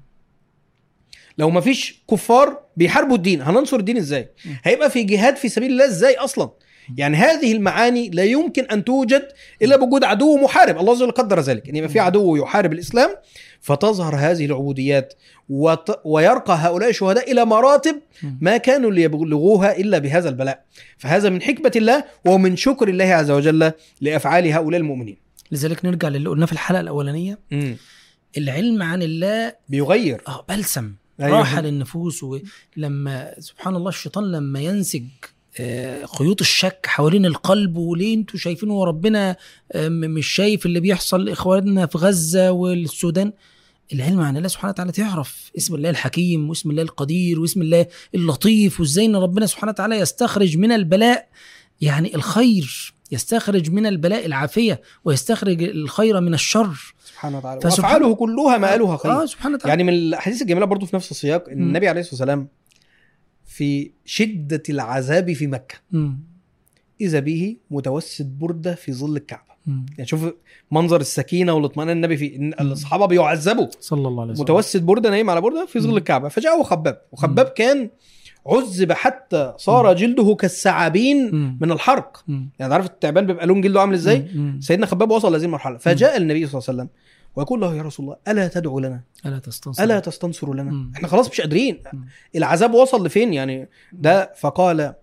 لو ما فيش كفار بيحاربوا الدين هننصر الدين ازاي مم. هيبقى في جهاد في سبيل الله ازاي اصلا يعني هذه المعاني لا يمكن ان توجد الا بوجود عدو محارب الله عز وجل قدر ذلك ان يبقى في عدو يحارب الاسلام فتظهر هذه العبوديات وت... ويرقى هؤلاء الشهداء الى مراتب مم. ما كانوا ليبلغوها الا بهذا البلاء فهذا من حكمه الله ومن شكر الله عز وجل لافعال هؤلاء المؤمنين لذلك نرجع للي قلناه في الحلقه الاولانيه مم. العلم عن الله بيغير اه بلسم أيوة. راحه للنفوس ولما سبحان الله الشيطان لما ينسج آه، خيوط الشك حوالين القلب وليه انتوا شايفين هو ربنا آه، م- مش شايف اللي بيحصل لاخواننا في غزه والسودان العلم عن الله سبحانه وتعالى تعرف اسم الله الحكيم واسم الله القدير واسم الله اللطيف وازاي ان ربنا سبحانه وتعالى يستخرج من البلاء يعني الخير يستخرج من البلاء العافيه ويستخرج الخير من الشر سبحانه وتعالى فسبحان- وافعاله كلها مآلها خير اه سبحانه وتعالى يعني من الاحاديث الجميله برضو في نفس السياق ان مم. النبي عليه الصلاه والسلام في شده العذاب في مكه مم. اذا به متوسد برده في ظل الكعبه مم. يعني شوف منظر السكينه والاطمئنان النبي في ان مم. الصحابه بيعذبوا صلى الله عليه وسلم متوسد برده نايم على برده في ظل مم. الكعبه فجاءه خباب وخباب كان عذب حتى صار مم. جلده كالثعابين مم. من الحرق مم. يعني عارف التعبان بيبقى لون جلده عامل ازاي مم. سيدنا خباب وصل لهذه المرحله فجاء النبي صلى الله عليه وسلم ويقول له يا رسول الله الا تدعو لنا الا تستنصر الا تستنصر لنا مم. احنا خلاص مش قادرين مم. العذاب وصل لفين يعني ده فقال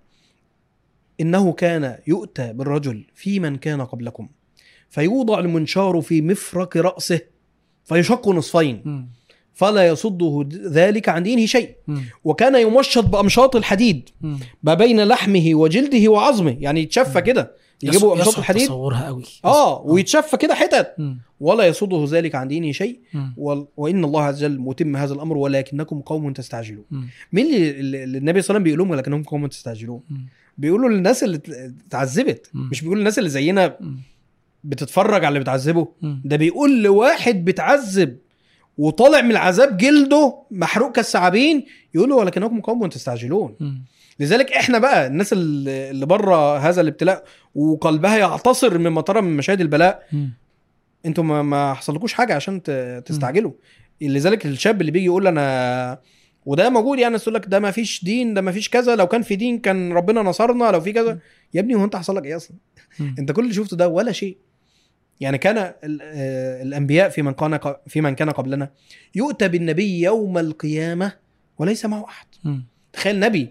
انه كان يؤتى بالرجل في من كان قبلكم فيوضع المنشار في مفرق راسه فيشق نصفين مم. فلا يصده ذلك عن دينه شيء مم. وكان يمشط بامشاط الحديد مم. ما بين لحمه وجلده وعظمه يعني يتشفى كده يجيبوا يص- امشاط يصعب الحديد تصورها قوي اه ويتشفى كده حتت مم. ولا يصده ذلك عن دينه شيء مم. وال- وان الله عز وجل متم هذا الامر ولكنكم قوم تستعجلون مم. مين اللي, اللي اللي النبي صلى الله عليه وسلم بيقول لهم ولكنهم قوم تستعجلون مم. بيقولوا للناس اللي ات- اتعذبت مم. مش بيقولوا للناس اللي زينا مم. بتتفرج على اللي بتعذبه مم. ده بيقول لواحد بتعذب وطالع من العذاب جلده محروق كالثعابين يقول له ولكنكم قوم تستعجلون مم. لذلك احنا بقى الناس اللي اللي بره هذا الابتلاء وقلبها يعتصر مما ترى من مشاهد البلاء مم. انتوا ما, ما حصلكوش حاجه عشان ت- تستعجلوا لذلك الشاب اللي بيجي يقول انا وده موجود يعني يقول لك ده ما فيش دين ده ما فيش كذا لو كان في دين كان ربنا نصرنا لو في كذا يا ابني هو انت حصل لك ايه اصلا مم. انت كل اللي شفته ده ولا شيء يعني كان ال- آه، الانبياء في من كان في من كان قبلنا يؤتى بالنبي يوم القيامه وليس معه احد مم. تخيل نبي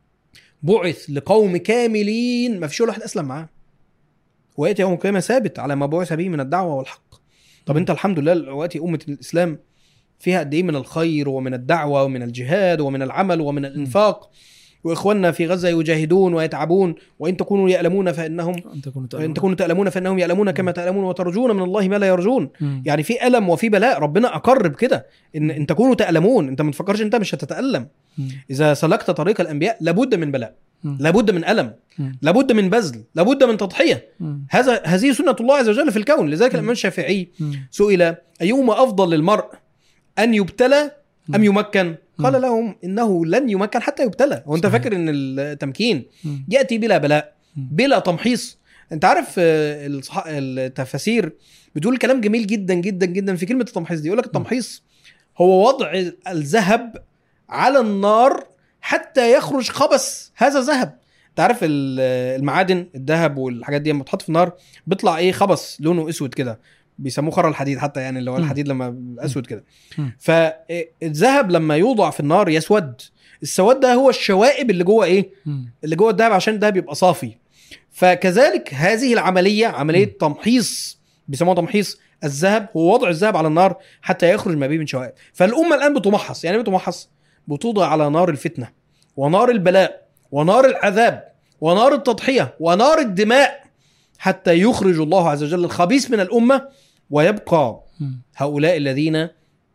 بعث لقوم كاملين ما فيش ولا واحد اسلم معاه وياتي يوم القيامه ثابت على ما بعث به من الدعوه والحق طب انت الحمد لله دلوقتي امه الاسلام فيها قد ايه من الخير ومن الدعوه ومن الجهاد ومن العمل ومن الانفاق واخواننا في غزه يجاهدون ويتعبون وان تكونوا يألمون فانهم انت كنت ان تكونوا تألمون فانهم يألمون كما تألمون وترجون من الله ما لا يرجون مم. يعني في الم وفي بلاء ربنا اقر بكده ان ان تكونوا تألمون انت ما تفكرش انت مش هتتألم مم. اذا سلكت طريق الانبياء لابد من بلاء مم. لابد من الم مم. لابد من بذل لابد من تضحيه مم. هذا هذه سنه الله عز وجل في الكون لذلك مم. الامام الشافعي مم. سئل ايهما افضل للمرء ان يبتلى ام يمكن قال لهم انه لن يمكن حتى يبتلى وانت صحيح. فاكر ان التمكين مم. ياتي بلا بلاء مم. بلا تمحيص انت عارف آه، الصح- التفاسير بتقول كلام جميل جدا جدا جدا في كلمه التمحيص دي يقول لك التمحيص هو وضع الذهب على النار حتى يخرج خبث هذا الذهب انت عارف ال- المعادن الذهب والحاجات دي لما بتحط في النار بيطلع ايه خبث لونه اسود كده بيسموه خرى الحديد حتى يعني اللي هو مم. الحديد لما بيبقى اسود كده مم. فالذهب لما يوضع في النار يسود السواد ده هو الشوائب اللي جوه ايه مم. اللي جوه الدهب عشان الدهب يبقى صافي فكذلك هذه العمليه عمليه م. تمحيص بيسموها تمحيص الذهب هو وضع الذهب على النار حتى يخرج ما به من شوائب فالامه الان بتمحص يعني ايه بتمحص بتوضع على نار الفتنه ونار البلاء ونار العذاب ونار التضحيه ونار الدماء حتى يخرج الله عز وجل الخبيث من الامه ويبقى مم. هؤلاء الذين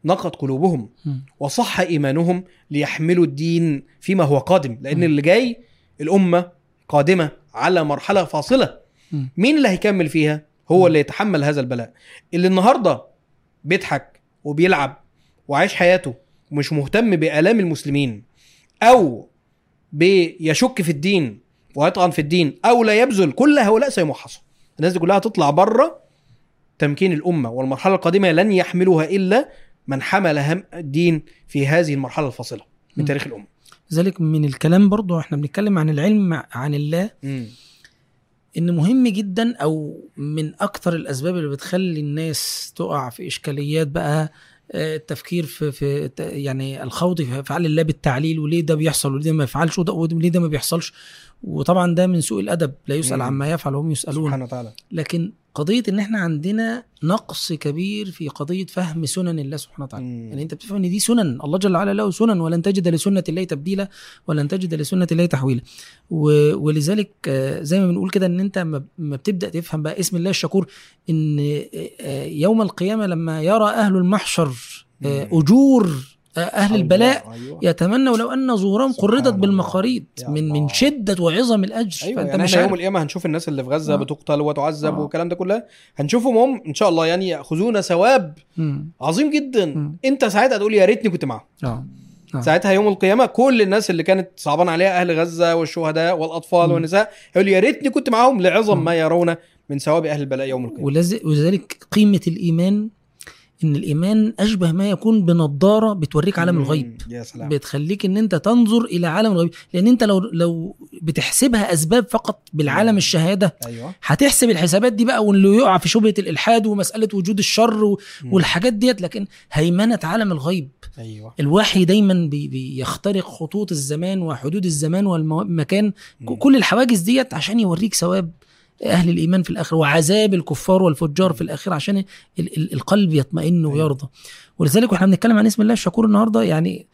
نقت قلوبهم مم. وصح ايمانهم ليحملوا الدين فيما هو قادم لان مم. اللي جاي الامه قادمه على مرحله فاصله مم. مين اللي هيكمل فيها هو مم. اللي يتحمل هذا البلاء اللي النهارده بيضحك وبيلعب وعايش حياته ومش مهتم بالام المسلمين او بيشك في الدين ويطعن في الدين او لا يبذل كل هؤلاء سيمحصوا الناس دي كلها تطلع بره تمكين الامه والمرحله القادمه لن يحملها الا من حمل هم الدين في هذه المرحله الفاصله من مم. تاريخ الامه لذلك من الكلام برضو احنا بنتكلم عن العلم عن الله ان مهم جدا او من اكتر الاسباب اللي بتخلي الناس تقع في اشكاليات بقى آه، التفكير في في ت- يعني الخوض في افعال الله بالتعليل وليه ده بيحصل وليه ده ما يفعلش وده- وليه ده ما بيحصلش وطبعا ده من سوء الادب لا يسال مم. عما يفعل وهم يسالون سبحانه وتعالى لكن قضيه ان احنا عندنا نقص كبير في قضيه فهم سنن الله سبحانه وتعالى مم. يعني انت بتفهم ان دي سنن الله جل وعلا له سنن ولن تجد لسنه الله تبديلا ولن تجد لسنه الله تحويلا و- ولذلك آه، زي ما بنقول كده ان انت ما ما بتبدا تفهم بقى اسم الله الشكور ان آه، آه، يوم القيامه لما يرى اهل المحشر آه، مم. اجور آه، اهل البلاء أيوة. يتمنوا لو ان ظهورهم سبحان قردت الله. بالمقاريض يا من من الله. شده وعظم الاجر ايوه فانت يعني مش احنا يوم عارف القيامه هنشوف الناس اللي في غزه آه. بتقتل وتعذب آه. والكلام ده كله هنشوفهم هم ان شاء الله يعني ياخذون ثواب مم. عظيم جدا مم. انت ساعتها تقول يا ريتني كنت معاهم اه آه. ساعتها يوم القيامه كل الناس اللي كانت صعبان عليها اهل غزه والشهداء والاطفال مم. والنساء يقول يا ريتني كنت معاهم لعظم مم. ما يرون من ثواب اهل البلاء يوم القيامه ولز- ولذلك قيمه الايمان ان الايمان اشبه ما يكون بنضاره بتوريك عالم مم. الغيب يا سلام بتخليك ان انت تنظر الى عالم الغيب لان انت لو لو بتحسبها اسباب فقط بالعالم مم. الشهاده ايوه هتحسب الحسابات دي بقى واللي يقع في شبهه الالحاد ومساله وجود الشر و- مم. والحاجات ديت لكن هيمنه عالم الغيب ايوه الوحي دايما بي بيخترق خطوط الزمان وحدود الزمان والمكان مم. كل الحواجز ديت عشان يوريك ثواب اهل الايمان في الاخره وعذاب الكفار والفجار في الاخره عشان ال- ال- القلب يطمئن أيوة. ويرضى ولذلك واحنا بنتكلم عن اسم الله الشكور النهارده يعني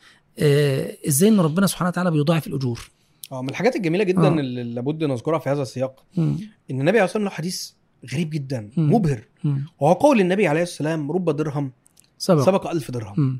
آه ازاي ان ربنا سبحانه وتعالى بيضاعف الاجور اه من الحاجات الجميله جدا آه. اللي لابد نذكرها في هذا السياق مم. ان النبي عليه الصلاه والسلام له حديث غريب جدا مم. مبهر مم. وهو قول النبي عليه السلام رب درهم سبق سبق ألف درهم مم.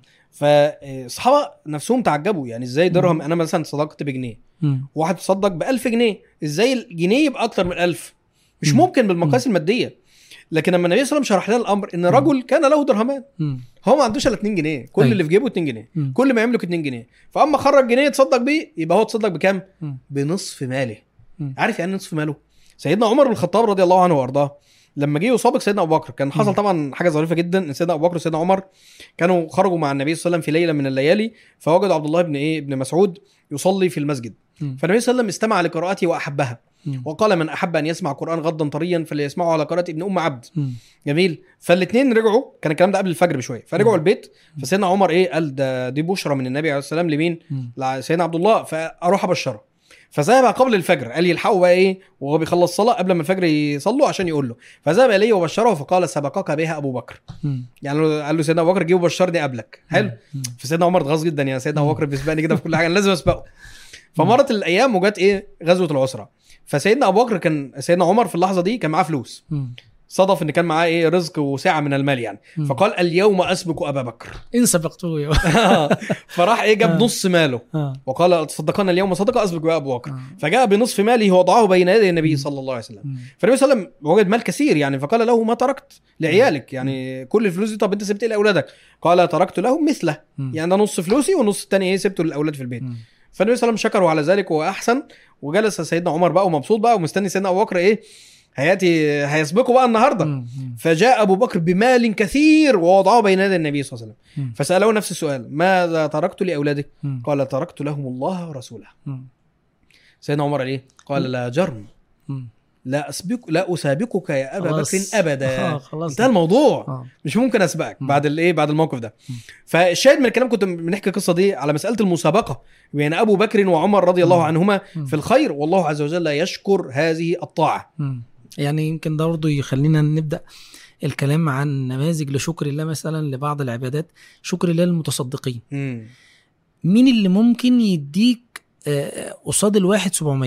فالصحابه نفسهم تعجبوا يعني ازاي درهم مم. انا مثلا صدقت بجنيه مم. واحد تصدق ب 1000 جنيه ازاي الجنيه يبقى اكتر من 1000 مش مم. ممكن بالمقاييس الماديه لكن لما النبي صلى الله عليه وسلم شرح لنا الامر ان رجل كان له درهمان مم. هو ما عندوش الا 2 جنيه كل أيوة. اللي في جيبه 2 جنيه مم. كل ما يملك 2 جنيه فاما خرج جنيه يتصدق بيه يبقى هو تصدق بكام مم. بنصف ماله مم. عارف يعني إيه نصف ماله سيدنا عمر بن الخطاب رضي الله عنه وارضاه لما جه يسابق سيدنا ابو بكر كان مم. حصل طبعا حاجه ظريفه جدا ان سيدنا ابو بكر وسيدنا عمر كانوا خرجوا مع النبي صلى الله عليه وسلم في ليله من الليالي فوجدوا عبد الله بن ايه ابن مسعود يصلي في المسجد مم. فالنبي صلى الله عليه وسلم استمع لقراءته واحبها مم. وقال من احب ان يسمع قران غضا طريا فليسمعه على قراءه ابن ام عبد مم. جميل فالاثنين رجعوا كان الكلام ده قبل الفجر بشويه فرجعوا مم. البيت فسيدنا عمر ايه قال ده دي بشرى من النبي عليه السلام لمين مم. لسيدنا عبد الله فاروح ابشره فذهب قبل الفجر قال يلحقوا بقى ايه وهو بيخلص صلاه قبل ما الفجر يصلوا عشان يقول له فذهب اليه وبشره فقال سبقك بها ابو بكر مم. يعني قال له سيدنا ابو بكر جه وبشرني قبلك حلو مم. فسيدنا عمر اتغاظ جدا يعني سيدنا ابو بكر بيسبقني كده في كل حاجه انا لازم اسبقه فمرت الايام وجت ايه غزوه العسره فسيدنا ابو بكر كان سيدنا عمر في اللحظه دي كان معاه فلوس مم. صدف ان كان معاه ايه رزق وسعه من المال يعني مم. فقال اليوم اسبق ابا بكر ان سبقته يا فراح ايه جاب آه. نص ماله آه. وقال تصدقنا اليوم صدقه اسبق بها ابو بكر آه. فجاء بنصف ماله ووضعه بين يدي النبي صلى الله عليه وسلم مم. فالنبي صلى الله عليه وسلم وجد مال كثير يعني فقال له ما تركت لعيالك يعني كل الفلوس دي طب انت سبت ايه لاولادك قال تركت لهم مثله مم. يعني ده نص فلوسي والنص الثاني ايه سبته للاولاد في البيت مم. فالنبي صلى الله عليه وسلم شكره على ذلك واحسن وجلس سيدنا عمر بقى ومبسوط بقى ومستني سيدنا ابو بكر ايه هياتي هيسبقه بقى النهارده مم. مم. فجاء ابو بكر بمال كثير ووضعه بين يدي النبي صلى الله عليه وسلم مم. فساله نفس السؤال ماذا تركت لاولادك مم. قال تركت لهم الله ورسوله مم. سيدنا عمر قال ايه قال لا جرم مم. لا اسبق لا اسابقك يا ابا خلاص. بكر ابدا آه، خلاص انتهى الموضوع آه. مش ممكن اسبقك مم. بعد الايه بعد الموقف ده مم. فالشاهد من الكلام كنت بنحكي القصه دي على مساله المسابقه بين ابو بكر وعمر رضي الله مم. عنهما مم. في الخير والله عز وجل يشكر هذه الطاعه مم. يعني يمكن ده برضه يخلينا نبدا الكلام عن نماذج لشكر الله مثلا لبعض العبادات شكر الله للمتصدقين مم. مين اللي ممكن يديك آه، قصاد الواحد 700 يعني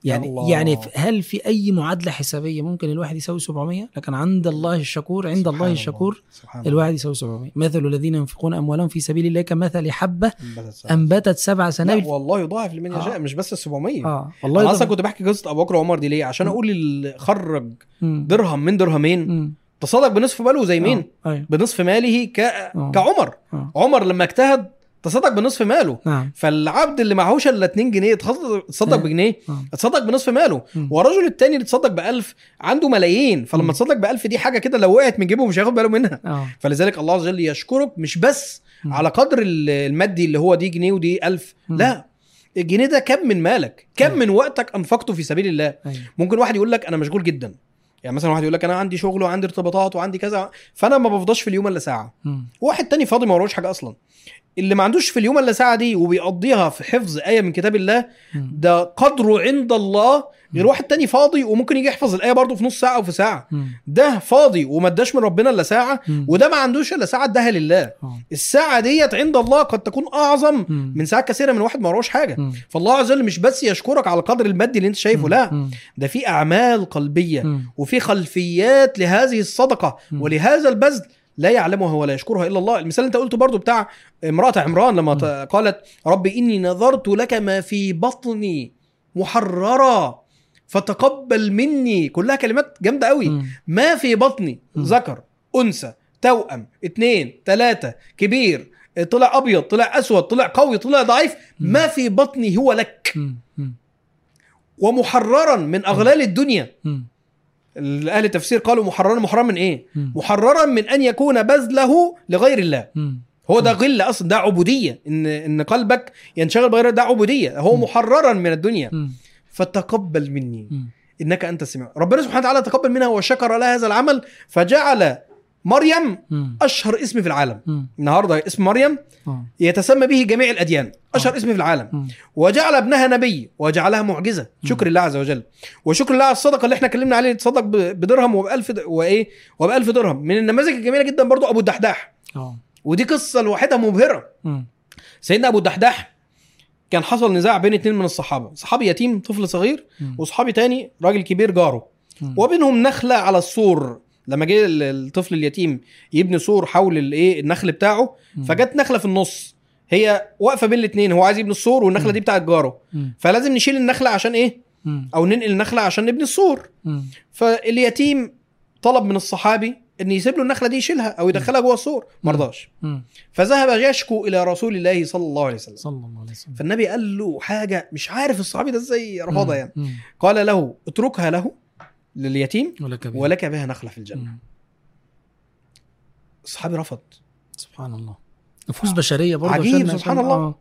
يعني الله. يعني ف- هل في اي معادله حسابيه ممكن الواحد يساوي 700 لكن عند الله الشكور عند سبحان الله الشكور سبحان الله. الواحد يساوي 700 مثل الذين ينفقون اموالهم في سبيل الله كمثل حبه انبتت سبع. انبتت سبع لا سنابل والله يضاعف لمن آه. يشاء مش بس ال 700 اه والله والله انا اصلا يضاعف. كنت بحكي قصه ابو بكر وعمر دي ليه عشان م. اقول اللي خرج مم. درهم من درهمين مم. تصدق بنصف ماله زي مين آه. ايوه بنصف ماله ك... آه. كعمر آه. عمر لما اجتهد تصدق بنصف ماله نعم فالعبد اللي معهوش الا 2 جنيه تصدق تصدق آه. بجنيه آه. تصدق بنصف ماله مم. والرجل التاني اللي تصدق ب 1000 عنده ملايين مم. فلما تصدق ب 1000 دي حاجه كده لو وقعت من جيبه مش هياخد باله منها اه فلذلك الله عز وجل يشكرك مش بس مم. على قدر ال- المادي اللي هو دي جنيه ودي ألف مم. لا الجنيه ده كم من مالك كم أيوة. من وقتك انفقته في سبيل الله ايوه ممكن واحد يقول لك انا مشغول جدا يعني مثلا واحد يقول لك انا عندي شغل وعندي ارتباطات وعندي كذا فانا ما بفضاش في اليوم الا ساعه مم. واحد تاني فاضي ما وراهوش حاجه اصلا اللي ما عندوش في اليوم الا ساعه دي وبيقضيها في حفظ ايه من كتاب الله مم. ده قدره عند الله غير مم. واحد تاني فاضي وممكن يجي يحفظ الايه برضه في نص ساعه او في ساعه مم. ده فاضي وما اداش من ربنا الا ساعه مم. وده ما عندوش الا ساعه اداها لله آه. الساعه ديت عند الله قد تكون اعظم مم. من ساعات كثيره من واحد ما وراهوش حاجه مم. فالله عز وجل مش بس يشكرك على القدر المادي اللي انت شايفه لا مم. ده في اعمال قلبيه مم. وفي خلفيات لهذه الصدقه مم. ولهذا البذل لا يعلمها ولا يشكرها الا الله المثال اللي انت قلته برضو بتاع امراه عمران لما مم. ت- قالت رب اني نظرت لك ما في بطني محررا فتقبل مني كلها كلمات جامده قوي مم. ما في بطني مم. ذكر انثى توأم اتنين تلاتة كبير طلع ابيض طلع اسود طلع قوي طلع ضعيف مم. ما في بطني هو لك مم. مم. ومحررا من اغلال الدنيا مم. اهل التفسير قالوا محررا محررا من ايه مم. محررا من ان يكون بذله لغير الله مم. هو ده غل اصلا ده عبوديه ان ان قلبك ينشغل بغير ده عبوديه هو مم. محررا من الدنيا مم. فتقبل مني مم. انك انت السميع ربنا سبحانه وتعالى تقبل منها وشكر لها هذا العمل فجعل مريم مم. اشهر اسم في العالم مم. النهارده اسم مريم آه. يتسمى به جميع الاديان اشهر آه. اسم في العالم مم. وجعل ابنها نبي وجعلها معجزه شكر الله عز وجل وشكر الله على الصدقه اللي احنا اتكلمنا عليه تصدق ب- بدرهم وبألف د- وايه وبألف درهم من النماذج الجميله جدا برضو ابو الدحداح اه ودي قصه لوحدها مبهره مم. سيدنا ابو الدحداح كان حصل نزاع بين اتنين من الصحابه صحابي يتيم طفل صغير مم. وصحابي تاني راجل كبير جاره مم. وبينهم نخله على السور لما جه ال- الطفل اليتيم يبني سور حول الايه النخل بتاعه مم. فجت نخله في النص هي واقفه بين الاثنين هو عايز يبني السور والنخله مم. دي بتاعت جاره مم. فلازم نشيل النخله عشان ايه مم. او ننقل النخله عشان نبني السور مم. فاليتيم طلب من الصحابي ان يسيب له النخله دي يشيلها او يدخلها جوه السور ما رضاش مم. فذهب يشكو الى رسول الله صلى الله عليه وسلم صلى الله عليه وسلم فالنبي قال له حاجه مش عارف الصحابي ده ازاي رفضها مم. يعني مم. قال له اتركها له لليتيم ولك بها. ولك بها نخله في الجنه مم. الصحابي رفض سبحان الله نفوس بشريه برضه عجيب، عشان- سبحان عشان- الله. آه.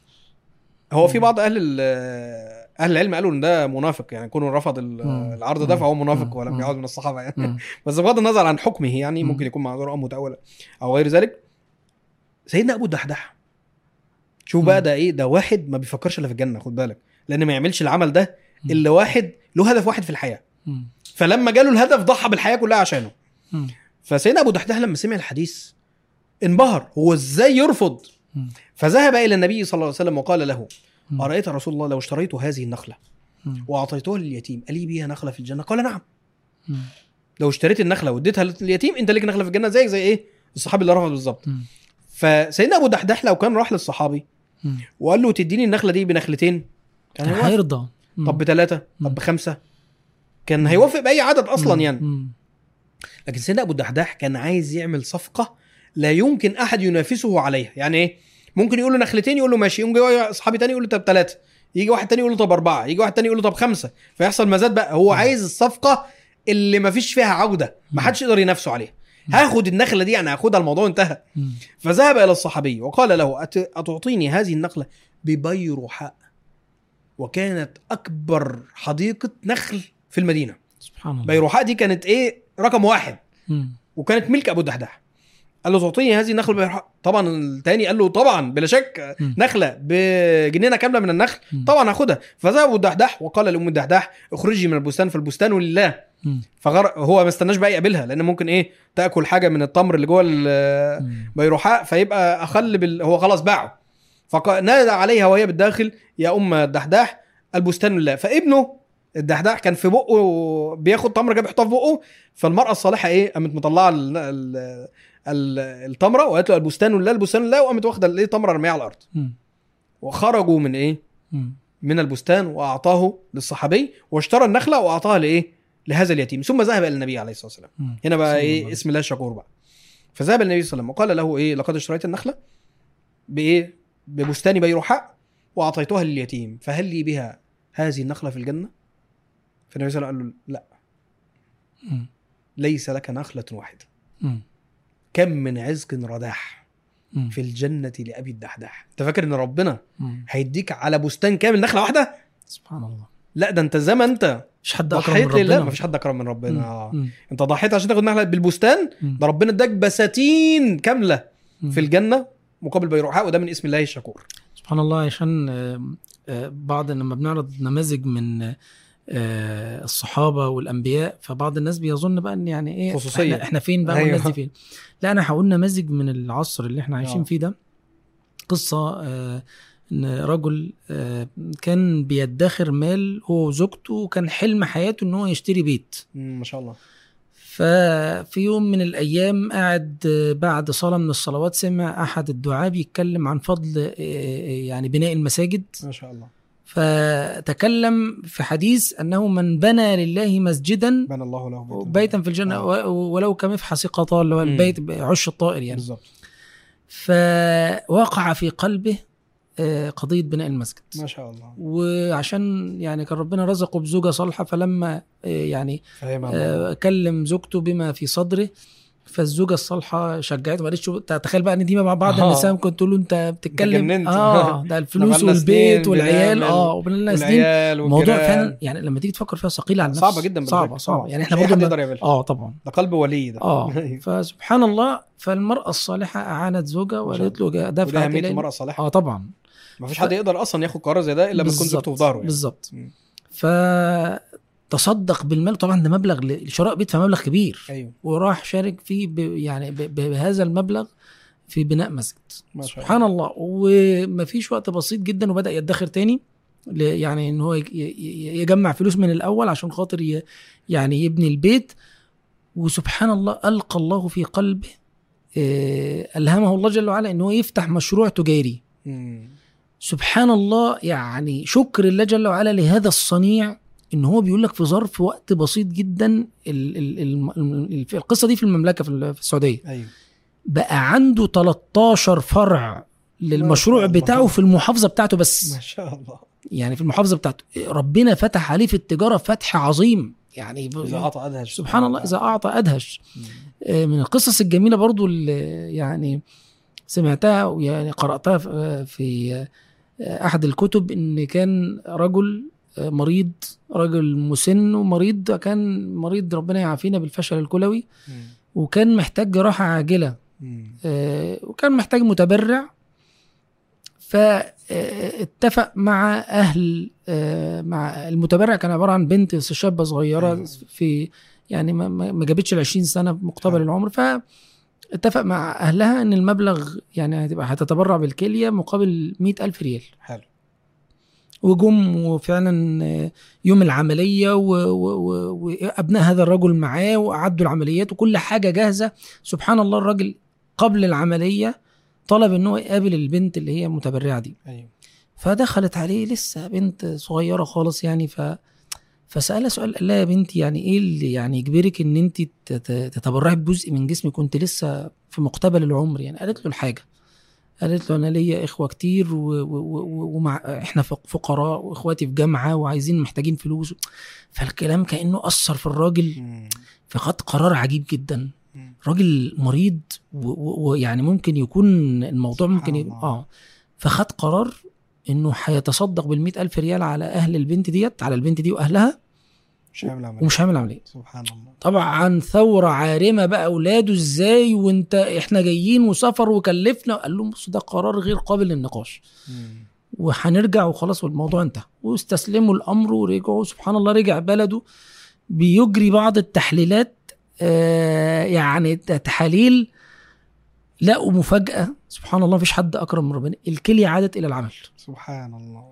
هو في بعض اهل ال- اهل العلم قالوا ان ده منافق يعني كونه رفض ال- مم. العرض ده فهو منافق مم. ولم مم. يعد من الصحابه يعني مم. بس بغض النظر عن حكمه يعني مم. ممكن يكون معذور او متأول او غير ذلك سيدنا ابو الدحداح شوف بقى مم. ده ايه ده واحد ما بيفكرش الا في الجنه خد بالك لان ما يعملش العمل ده مم. الا واحد له هدف واحد في الحياه مم. فلما جاله الهدف ضحى بالحياه كلها عشانه مم. فسيدنا ابو الدحداح لما سمع الحديث انبهر هو ازاي يرفض مم. فذهب الى النبي صلى الله عليه وسلم وقال له مم. ارايت يا رسول الله لو اشتريت هذه النخله مم. واعطيتها لليتيم الي بها نخله في الجنه قال نعم مم. لو اشتريت النخله واديتها لليتيم انت ليك نخله في الجنه زيك زي ايه الصحابي اللي رفض بالظبط مم. فسيدنا ابو الدحداح لو كان راح للصحابي مم. وقال له تديني النخله دي بنخلتين كان هيوافق هيرضى مم. طب بثلاثه مم. طب بخمسه كان هيوافق باي عدد اصلا مم. يعني مم. لكن سيدنا ابو الدحداح كان عايز يعمل صفقه لا يمكن احد ينافسه عليها يعني ايه ممكن يقول له نخلتين يقول له ماشي يقوم جاي اصحابي تاني يقول له طب ثلاثه يجي واحد تاني يقول له طب اربعه يجي واحد تاني يقول له طب خمسه فيحصل مزاد بقى هو مم. عايز الصفقه اللي ما فيش فيها عوده ما حدش يقدر ينافسه عليها هاخد النخله دي يعني هاخدها الموضوع انتهى مم. فذهب الى الصحابي وقال له أت... اتعطيني هذه النخله ببيرحاء وكانت اكبر حديقه نخل في المدينه سبحان الله بيرحاء دي كانت ايه رقم واحد مم. وكانت ملك ابو الدحداح قال له تعطيني هذه النخله بيرحاء طبعا الثاني قال له طبعا بلا شك مم. نخله بجنينه كامله من النخل مم. طبعا هاخدها فذهب ابو الدحداح وقال لام الدحداح اخرجي من البستان فالبستان لله مم. فغر هو ما استناش بقى يقابلها لان ممكن ايه تاكل حاجه من التمر اللي جوه ال- مم. بيروحاء فيبقى اخل بال... هو خلاص باعه فنادى عليها وهي بالداخل يا ام الدحداح البستان لله فابنه الدحداح كان في بقه بياخد تمره كده بيحطها في بقه فالمراه الصالحه ايه قامت مطلعه ال- ال- ال- التمره وقالت له البستان لله البستان لله وقامت واخده الايه تمره رميها على الارض مم. وخرجوا من ايه مم. من البستان واعطاه للصحابي واشترى النخله واعطاها لايه لهذا اليتيم ثم ذهب الى النبي عليه الصلاه والسلام مم. هنا بقى صلى الله ايه عليه اسم الله الشكور بقى فذهب النبي صلى الله عليه وسلم وقال له ايه لقد اشتريت النخله بايه ببستان بيرحاء واعطيتها لليتيم فهل لي بها هذه النخله في الجنه فالنبي صلى الله عليه وسلم قال له لا مم. ليس لك نخله واحده مم. كم من عزق رداح مم. في الجنه لابي الدحداح انت فاكر ان ربنا مم. هيديك على بستان كامل نخله واحده سبحان الله لا ده انت زي ما انت مش حد اكرم ضحيت من لله ربنا مفيش حد اكرم من ربنا آه. مم. انت ضحيت عشان تاخد نخله بالبستان مم. ده ربنا اداك بساتين كامله مم. في الجنه مقابل بيروحاء وده من اسم الله الشكور سبحان الله عشان آه، آه، بعض لما بنعرض نماذج من آه، الصحابه والانبياء فبعض الناس بيظن بقى ان يعني ايه خصوصية. احنا, احنا فين بقى أيوة. والناس دي فين لا انا هقول نماذج من العصر اللي احنا عايشين آه. فيه ده قصه آه، ان رجل آه، كان بيدخر مال هو وزوجته وكان حلم حياته ان هو يشتري بيت مم، ما شاء الله ففي يوم من الايام قاعد بعد صلاه من الصلوات سمع احد الدعاة بيتكلم عن فضل يعني بناء المساجد ما شاء الله فتكلم في حديث انه من بنى لله مسجدا بنى الله له بيتا بيتا في الجنه آه. و- ولو كمفحص قطار اللي هو مم. البيت عش الطائر يعني بالظبط فوقع في قلبه آه، قضيه بناء المسجد ما شاء الله وعشان يعني كان ربنا رزقه بزوجه صالحه فلما آه، يعني فاهم آه، كلم زوجته بما في صدره فالزوجه الصالحه شجعته ما قالتش تخيل بقى ان دي مع بعض آه. النساء ممكن تقول له انت بتتكلم جننت. اه ده الفلوس بقالنا والبيت سنين والعيال بنعمل اه وبنلنا سنين والعيال موضوع والجيران. فعلا يعني لما تيجي تفكر فيها ثقيله على النفس صعبه جدا بالفكرة. صعبه صعبه يعني مش احنا أي حد برضه يقدر يعملها اه طبعا ده قلب ولي ده اه أيوه. فسبحان الله فالمراه الصالحه اعانت زوجها ما شاء وقالت له وده دفعت اهميه إليه- المراه الصالحه اه طبعا ما فيش حد يقدر اصلا ياخد قرار زي ده الا لما تكون بالظبط، زوجته في ظهره يعني. بالظبط مم. فتصدق بالمال طبعا ده مبلغ لشراء بيت فمبلغ كبير ايوه وراح شارك فيه ب يعني ب- ب- بهذا المبلغ في بناء مسجد ما شاء سبحان الله ومفيش وقت بسيط جدا وبدا يدخر تاني ل- يعني ان هو ي- ي- يجمع فلوس من الاول عشان خاطر ي- يعني يبني البيت وسبحان الله القى الله في قلبه آه، الهمه الله جل وعلا ان هو يفتح مشروع تجاري مم. سبحان الله يعني شكر الله جل وعلا لهذا الصنيع ان هو بيقول لك في ظرف وقت بسيط جدا ال ال ال ال القصه دي في المملكه في ال- في السعوديه ايوه بقى عنده 13 فرع للمشروع ما شاء الله. بتاعه في المحافظه بتاعته بس ما شاء الله يعني في المحافظه بتاعته ربنا فتح عليه في التجاره فتح عظيم يعني ب- اذا اعطى ادهش سبحان الله اذا اعطى ادهش مم. آه، من القصص الجميله برضو اللي يعني سمعتها ويعني قراتها في- في آه، احد الكتب ان كان رجل آه، مريض رجل مسن ومريض كان مريض ربنا يعافينا بالفشل الكلوي مم. وكان محتاج جراحه عاجله مم. آه، وكان محتاج متبرع فاتفق مع اهل آه، مع المتبرع كان عباره عن بنت شابه صغيره أيوة. في يعني ما- ما ما جابتش ال 20 سنه بمقتبل حلو. العمر فاتفق مع اهلها ان المبلغ يعني هتبقى هتتبرع بالكليه مقابل 100 الف ريال حلو وجم وفعلا آه، يوم العمليه و- و- و- وابناء هذا الرجل معاه واعدوا العمليات وكل حاجه جاهزه سبحان الله الراجل قبل العمليه طلب ان هو يقابل البنت اللي هي المتبرعه دي ايوه فدخلت عليه لسه بنت صغيره خالص يعني ف فسالها سؤال قال لها يا بنتي يعني ايه اللي يعني يجبرك ان انت تت- تتبرعي بجزء من جسمك كنت لسه في مقتبل العمر يعني قالت له الحاجه قالت له انا ليا اخوه كتير و- و- و- ومع احنا فق- فقراء واخواتي في جامعه وعايزين محتاجين فلوس فالكلام كانه اثر في الراجل مم. فخد قرار عجيب جدا مم. راجل مريض و- و- ويعني ممكن يكون الموضوع ممكن سبحان يبقى الله. اه فخد قرار انه هيتصدق بال ألف ريال على اهل البنت ديت على البنت دي واهلها مش هيعمل عمل ومش هيعمل عمليه سبحان الله طبعا ثوره عارمه بقى اولاده ازاي وانت احنا جايين وسفر وكلفنا قال لهم بص ده قرار غير قابل للنقاش مم. وهنرجع وخلاص والموضوع انتهى واستسلموا الامر ورجعوا سبحان الله رجع بلده بيجري بعض التحليلات آه يعني تحاليل لقوا مفاجاه سبحان الله مفيش حد اكرم من ربنا الكليه عادت الى العمل سبحان الله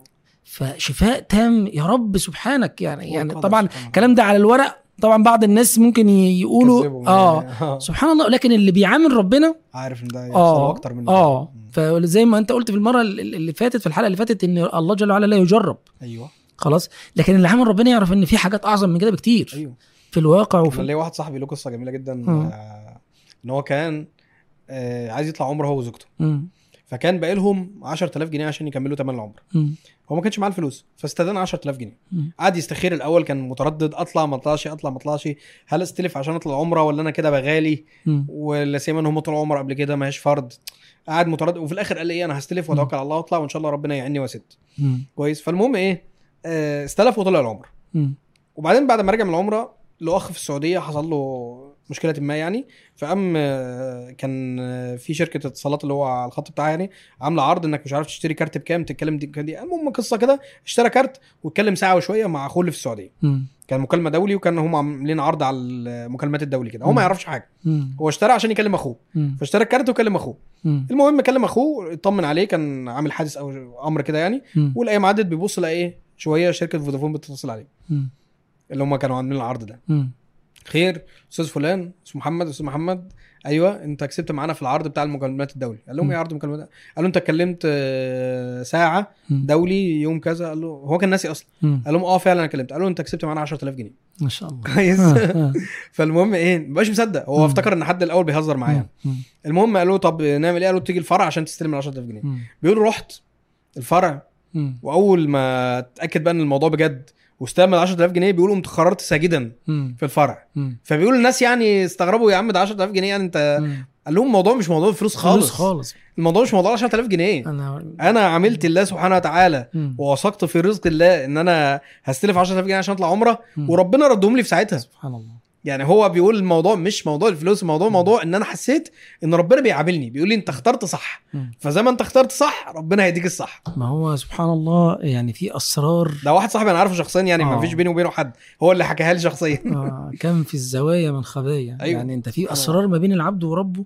فشفاء تام يا رب سبحانك يعني يعني قدر طبعا سبحان الله. الكلام ده على الورق طبعا بعض الناس ممكن ي- يقولوا كذبوا. اه سبحان الله لكن اللي بيعامل ربنا عارف ان ده يحصل اه اكتر من اه مم. فزي ما انت قلت في المره اللي اللي فاتت في الحلقه اللي فاتت ان الله جل وعلا لا يجرب ايوه خلاص لكن اللي عامل ربنا يعرف ان في حاجات اعظم من كده بكتير ايوه في الواقع انا وفي ليا واحد صاحبي له قصه جميله جدا مم. آه، ان هو كان آه، عايز يطلع عمره هو وزوجته مم. فكان باقي لهم 10000 جنيه عشان يكملوا ثمن العمره مم. هو ما كانش معاه الفلوس فاستدان 10000 جنيه مم. قعد يستخير الاول كان متردد اطلع ما اطلعش اطلع ما اطلعش هل استلف عشان اطلع عمره ولا انا كده بغالي مم. ولا سيما ان هم طلعوا عمره قبل كده ما هيش فرض قعد متردد وفي الاخر قال لي ايه انا هستلف واتوكل على الله واطلع وان شاء الله ربنا يعيني واسد مم. كويس فالمهم ايه آه، استلف وطلع العمره مم. وبعدين بعد ما رجع من العمره له اخ في السعوديه حصل له مشكله ما يعني فقام آه، كان آه، في شركه اتصالات اللي هو على الخط بتاعها يعني عامله عرض انك مش عارف تشتري كارت بكام تتكلم دي دي المهم قصه كده اشترى كارت واتكلم ساعه وشويه مع اخوه اللي في السعوديه مم. كان مكالمه دولي وكان هم عاملين عرض على المكالمات الدولي كده هو مم. ما يعرفش حاجه مم. هو اشترى عشان يكلم اخوه مم. فاشترى الكارت وكلم اخوه مم. المهم كلم اخوه اطمن عليه كان عامل حادث او امر كده يعني مم. والايام عدت بيبص لقى ايه شويه شركه فودافون بتتصل عليه مم. اللي هم كانوا عاملين العرض ده مم. خير استاذ فلان اسمه محمد استاذ محمد ايوه انت كسبت معانا في العرض بتاع المكالمات الدولي قال لهم مم. ايه عرض المكالمات قال له انت اتكلمت آه، ساعه مم. دولي يوم كذا قال له هو كان ناسي اصلا مم. قال لهم اه فعلا انا كلمت قال له انت كسبت معانا 10000 جنيه ما شاء الله كويس آه، آه. فالمهم ايه مبقاش مصدق هو مم. افتكر ان حد الاول بيهزر معاه يعني. مم. المهم قالوا طب نعمل ايه قالوا تيجي الفرع عشان تستلم ال 10000 جنيه مم. بيقول رحت الفرع مم. واول ما اتاكد بقى ان الموضوع بجد واستلم ال 10000 جنيه بيقولوا قمت خررت ساجدا مم. في الفرع مم. فبيقول الناس يعني استغربوا يا عم ده 10000 جنيه يعني انت مم. قال لهم الموضوع مش موضوع فلوس خالص فلوس خالص الموضوع مش موضوع 10000 جنيه انا انا عملت الله سبحانه وتعالى مم. ووثقت في رزق الله ان انا هستلف 10000 جنيه عشان اطلع عمره مم. وربنا ردهم لي في ساعتها سبحان الله يعني هو بيقول الموضوع مش موضوع الفلوس الموضوع موضوع ان انا حسيت ان ربنا بيعاملني بيقول لي انت اخترت صح مم. فزي ما انت اخترت صح ربنا هيديك الصح ما هو سبحان الله يعني في اسرار ده واحد صاحبي انا عارفه شخصيا يعني ما آه. فيش بيني وبينه حد هو اللي حكاها لي شخصيا آه، كم في الزوايا من خبايا أيوة. يعني انت في سبحان اسرار ما بين العبد وربه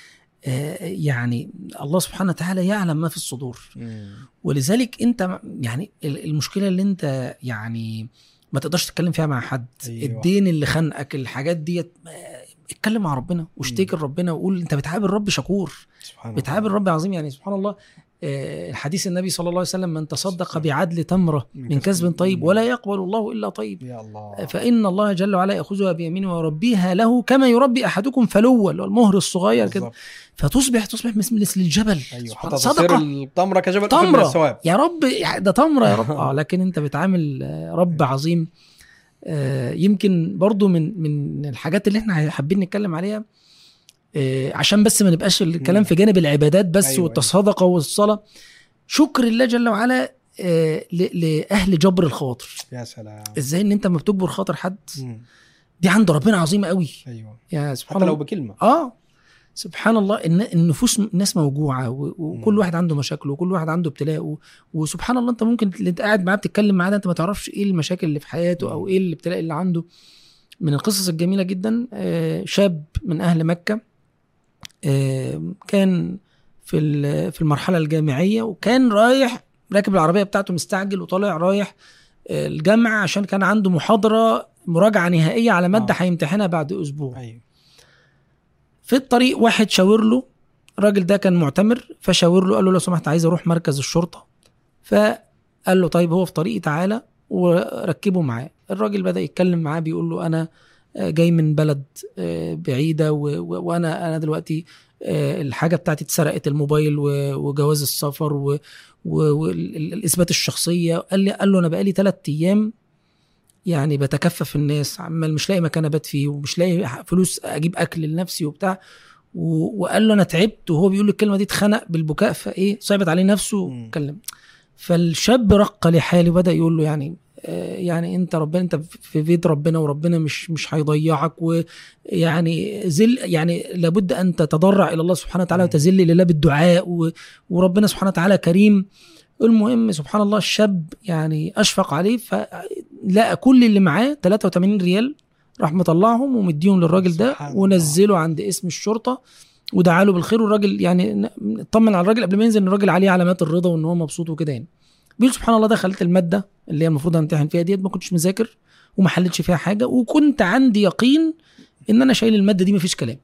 آه، يعني الله سبحانه وتعالى يعلم ما في الصدور ولذلك انت يعني ال- المشكله اللي انت يعني ما تقدرش تتكلم فيها مع حد أيوة. الدين اللي خانقك الحاجات ديت آه، اتكلم مع ربنا واشتكي لربنا وقول انت بتعامل رب شكور سبحان الله. بتعامل رب عظيم يعني سبحان الله آه، الحديث النبي صلى الله عليه وسلم من تصدق سبحان. بعدل تمره من من كسب كسب طيب طيب. ولا يقبل الله الا طيب يا الله فإن الله جل وعلا يأخذها بيمينه ويربيها له كما يربي أحدكم فلوا اللي هو المهر الصغير كده بالظبط. فتصبح تصبح مثل مثل الجبل ايوه سبحان حتى الله. تصير صدقة التمره كجبل أخذ من تمرة الثواب يا رب يا- ده تمرة يا رب اه لكن انت بتعامل آه، رب عظيم آه، يمكن برضو من من الحاجات اللي احنا حابين نتكلم عليها آه، عشان بس ما نبقاش الكلام مم. في جانب العبادات بس أيوة، والتصدقه والصلاه شكر الله جل وعلا آه، ل- لاهل جبر الخواطر يا سلام ازاي ان انت لما بتجبر خاطر حد مم. دي عند ربنا عظيمه قوي ايوه يا سبحان حتى لو الله بكلمه اه سبحان الله ان النفوس الناس موجوعه و- وكل مم. واحد عنده مشاكله وكل واحد عنده ابتلاءه وسبحان الله انت ممكن اللي انت قاعد معاه بتتكلم معاه ده انت ما تعرفش ايه المشاكل اللي في حياته او ايه الابتلاء اللي عنده من القصص الجميله جدا آه، شاب من اهل مكه آه، كان في ال- في المرحله الجامعيه وكان رايح راكب العربيه بتاعته مستعجل وطالع رايح آه، الجامعه عشان كان عنده محاضره مراجعه نهائيه على ماده آه. هيمتحنها بعد اسبوع ايوه في الطريق واحد شاور له الراجل ده كان معتمر فشاور له قال له لو سمحت عايز اروح مركز الشرطه فقال له طيب هو في طريقي تعالى وركبه معاه الراجل بدا يتكلم معاه بيقول له انا آه، جاي من بلد آه، بعيده و- و- وانا انا دلوقتي آه، الحاجه بتاعتي اتسرقت الموبايل و- وجواز السفر والاثبات الشخصيه قال لي قال له انا بقالي ثلاث ايام يعني بتكفف الناس عمال مش لاقي مكان ابات فيه ومش لاقي فلوس اجيب اكل لنفسي وبتاع و- وقال له انا تعبت وهو بيقول له الكلمه دي اتخنق بالبكاء فايه صعبت عليه نفسه مم. واتكلم فالشاب رق لحاله بدا يقول له يعني آه، يعني انت ربنا انت في بيت ربنا وربنا مش مش هيضيعك ويعني زل يعني لابد ان تتضرع الى الله سبحانه وتعالى مم. وتذل لله بالدعاء و- وربنا سبحانه وتعالى كريم المهم سبحان الله الشاب يعني اشفق عليه فلقى كل اللي معاه 83 ريال راح مطلعهم ومديهم للراجل ده سبحان الله. ونزله عند اسم الشرطه ودعا له بالخير والراجل يعني ن- اطمن على الراجل قبل ما ينزل ان الراجل عليه علامات الرضا وان هو مبسوط وكده يعني بيقول سبحان الله دخلت الماده اللي هي المفروض امتحن فيها ديت ما كنتش مذاكر وما حلتش فيها حاجه وكنت عندي يقين ان انا شايل الماده دي مفيش كلام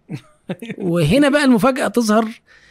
وهنا بقى المفاجاه تظهر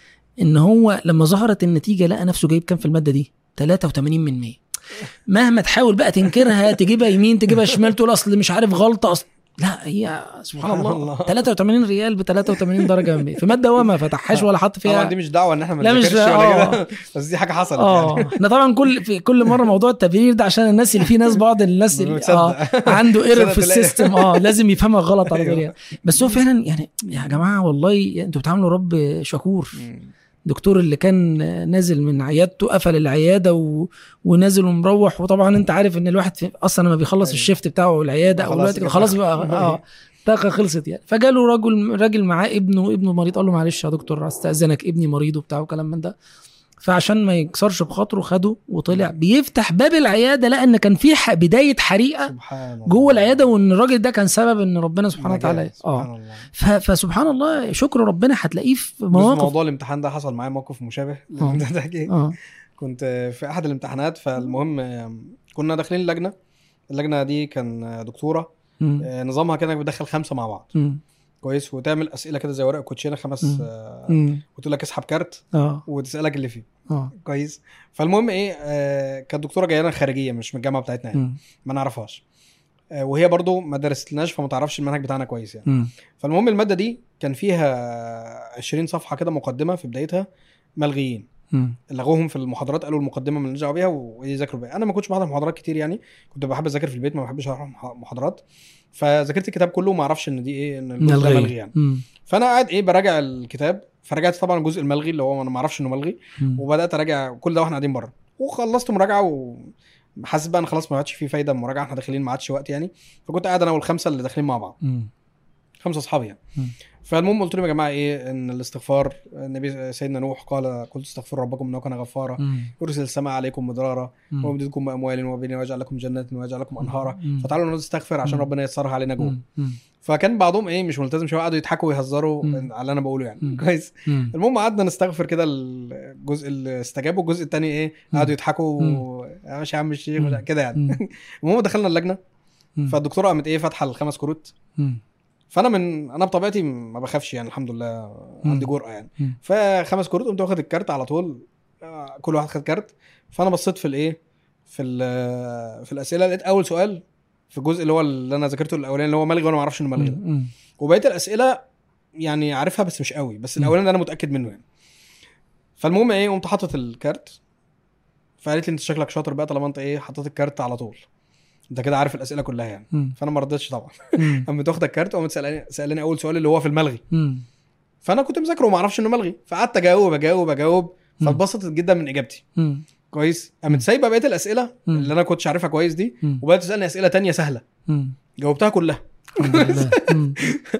ان هو لما ظهرت النتيجه لقى نفسه جايب كام في الماده دي 83 من 100 مهما تحاول بقى تنكرها تجيبها يمين تجيبها شمال تقول اصل مش عارف غلطه اصل لا هي سبحان سبحان الله الله. 83 ريال ب 83 درجه من 100 في ماده هو ما فتحهاش ولا حط طبعا فيها دي مش دعوه ان احنا ما لا مش- نذاكرش ولا آه. كده بس دي حاجه حصلت اه يعني احنا طبعا كل في كل مره موضوع التبرير ده عشان الناس اللي في ناس بعض الناس اللي بتصدق. اه عنده ايرور تصدق في تلاقي. السيستم اه لازم يفهمها غلط على طول أيوة. يعني. بس هو فعلا يعني يا جماعه والله انتوا بتعاملوا رب شكور مم. دكتور اللي كان نازل من عيادته قفل العياده و... ونازل ومروح وطبعا انت عارف ان الواحد في... اصلا لما بيخلص أيوة. الشيفت بتاعه العياده او خلاص الوقت كده. خلاص بقى اه الطاقه خلصت يعني فجاله رجل راجل معاه ابنه وابنه مريض قال له معلش يا دكتور استاذنك ابني مريض وبتاع وكلام من ده فعشان ما يكسرش بخاطره خده وطلع بيفتح باب العياده لقى ان كان في ح- بدايه حريقه سبحان الله جوه العياده وان الراجل ده كان سبب ان ربنا سبحانه نجاة. وتعالى سبحان اه الله ف- فسبحان الله شكر ربنا هتلاقيه في بص مواقف موضوع الامتحان ده حصل معايا موقف مشابه آه. للي انت بتحكيه اه كنت في احد الامتحانات فالمهم آم، كنا داخلين اللجنه اللجنه دي كان دكتوره مم. آه، نظامها كده انك بتدخل خمسه مع بعض مم. كويس وتعمل اسئله كده زي ورق كوتشينه خمس مم. آه، مم. وتقول لك اسحب كارت اه وتسالك اللي فيه اه كويس فالمهم ايه آه، كانت دكتوره جايه لنا خارجيه مش من الجامعه بتاعتنا يعني مم. ما نعرفهاش آه، وهي برضو ما درستلناش فما تعرفش المنهج بتاعنا كويس يعني مم. فالمهم الماده دي كان فيها 20 صفحه كده مقدمه في بدايتها ملغيين مم. لغوهم في المحاضرات قالوا المقدمه مالناش دعوه بيها ويذاكروا بيها انا ما كنتش بحضر محاضرات كتير يعني كنت بحب اذاكر في البيت ما بحبش اروح مح- محاضرات فذاكرت الكتاب كله وما اعرفش ان دي ايه ان الجزء ده ملغي. ملغي يعني مم. فانا قاعد ايه براجع الكتاب فرجعت طبعا الجزء الملغي اللي هو انا ما اعرفش انه ملغي مم. وبدات اراجع كل ده واحنا قاعدين بره وخلصت مراجعه و حاسس بقى ان خلاص ما عادش في فايده من المراجعه احنا داخلين ما عادش وقت يعني فكنت قاعد انا والخمسه اللي داخلين مع بعض مم. خمسه اصحابي يعني مم. فالمهم قلت لهم يا جماعه ايه ان الاستغفار النبي سيدنا نوح قال قلت استغفروا ربكم انه كان غفارا مم. يرسل السماء عليكم مدرارا مم. ويمددكم باموال وبنين ويجعل لكم جنات ويجعل لكم انهارا مم. فتعالوا نستغفر عشان مم. ربنا ييسرها علينا جوه مم. مم. فكان بعضهم ايه مش ملتزم شويه قعدوا يضحكوا ويهزروا مم. على اللي انا بقوله يعني مم. كويس مم. المهم قعدنا نستغفر كده الجزء اللي استجابوا الجزء الثاني ايه مم. قعدوا يضحكوا مم. و- يا ماشي يا عم الشيخ مم. كده يعني مم. المهم دخلنا اللجنه مم. فالدكتوره قامت ايه فاتحه الخمس كروت مم. فانا من انا بطبيعتي ما بخافش يعني الحمد لله مم. عندي جرأه يعني مم. فخمس كروت قمت واخد الكارت على طول آه، كل واحد خد كارت فانا بصيت في الايه في ال- في الاسئله لقيت اول سؤال في الجزء اللي هو اللي انا ذاكرته الاولاني اللي هو ملغي وانا ما اعرفش انه ملغي ده مم. وبقيه الاسئله يعني عارفها بس مش قوي بس مم. الاولاني ده انا متاكد منه يعني فالمهم ايه قمت حاطط الكارت فقالت لي انت شكلك شاطر بقى طالما انت ايه حطيت الكارت على طول انت كده عارف الاسئله كلها يعني مم. فانا ما رضيتش طبعا مم. قامت واخده الكارت وقامت سالاني سالاني اول سؤال اللي هو في الملغي مم. فانا كنت مذاكره وما اعرفش انه ملغي فقعدت اجاوب اجاوب اجاوب مم. فاتبسطت جدا من اجابتي مم. كويس قامت سايبه بقيه الاسئله مم. اللي انا كنتش عارفها كويس دي مم. وبدات تسالني اسئله تانية سهله مم. جاوبتها كلها الحمد لله مم.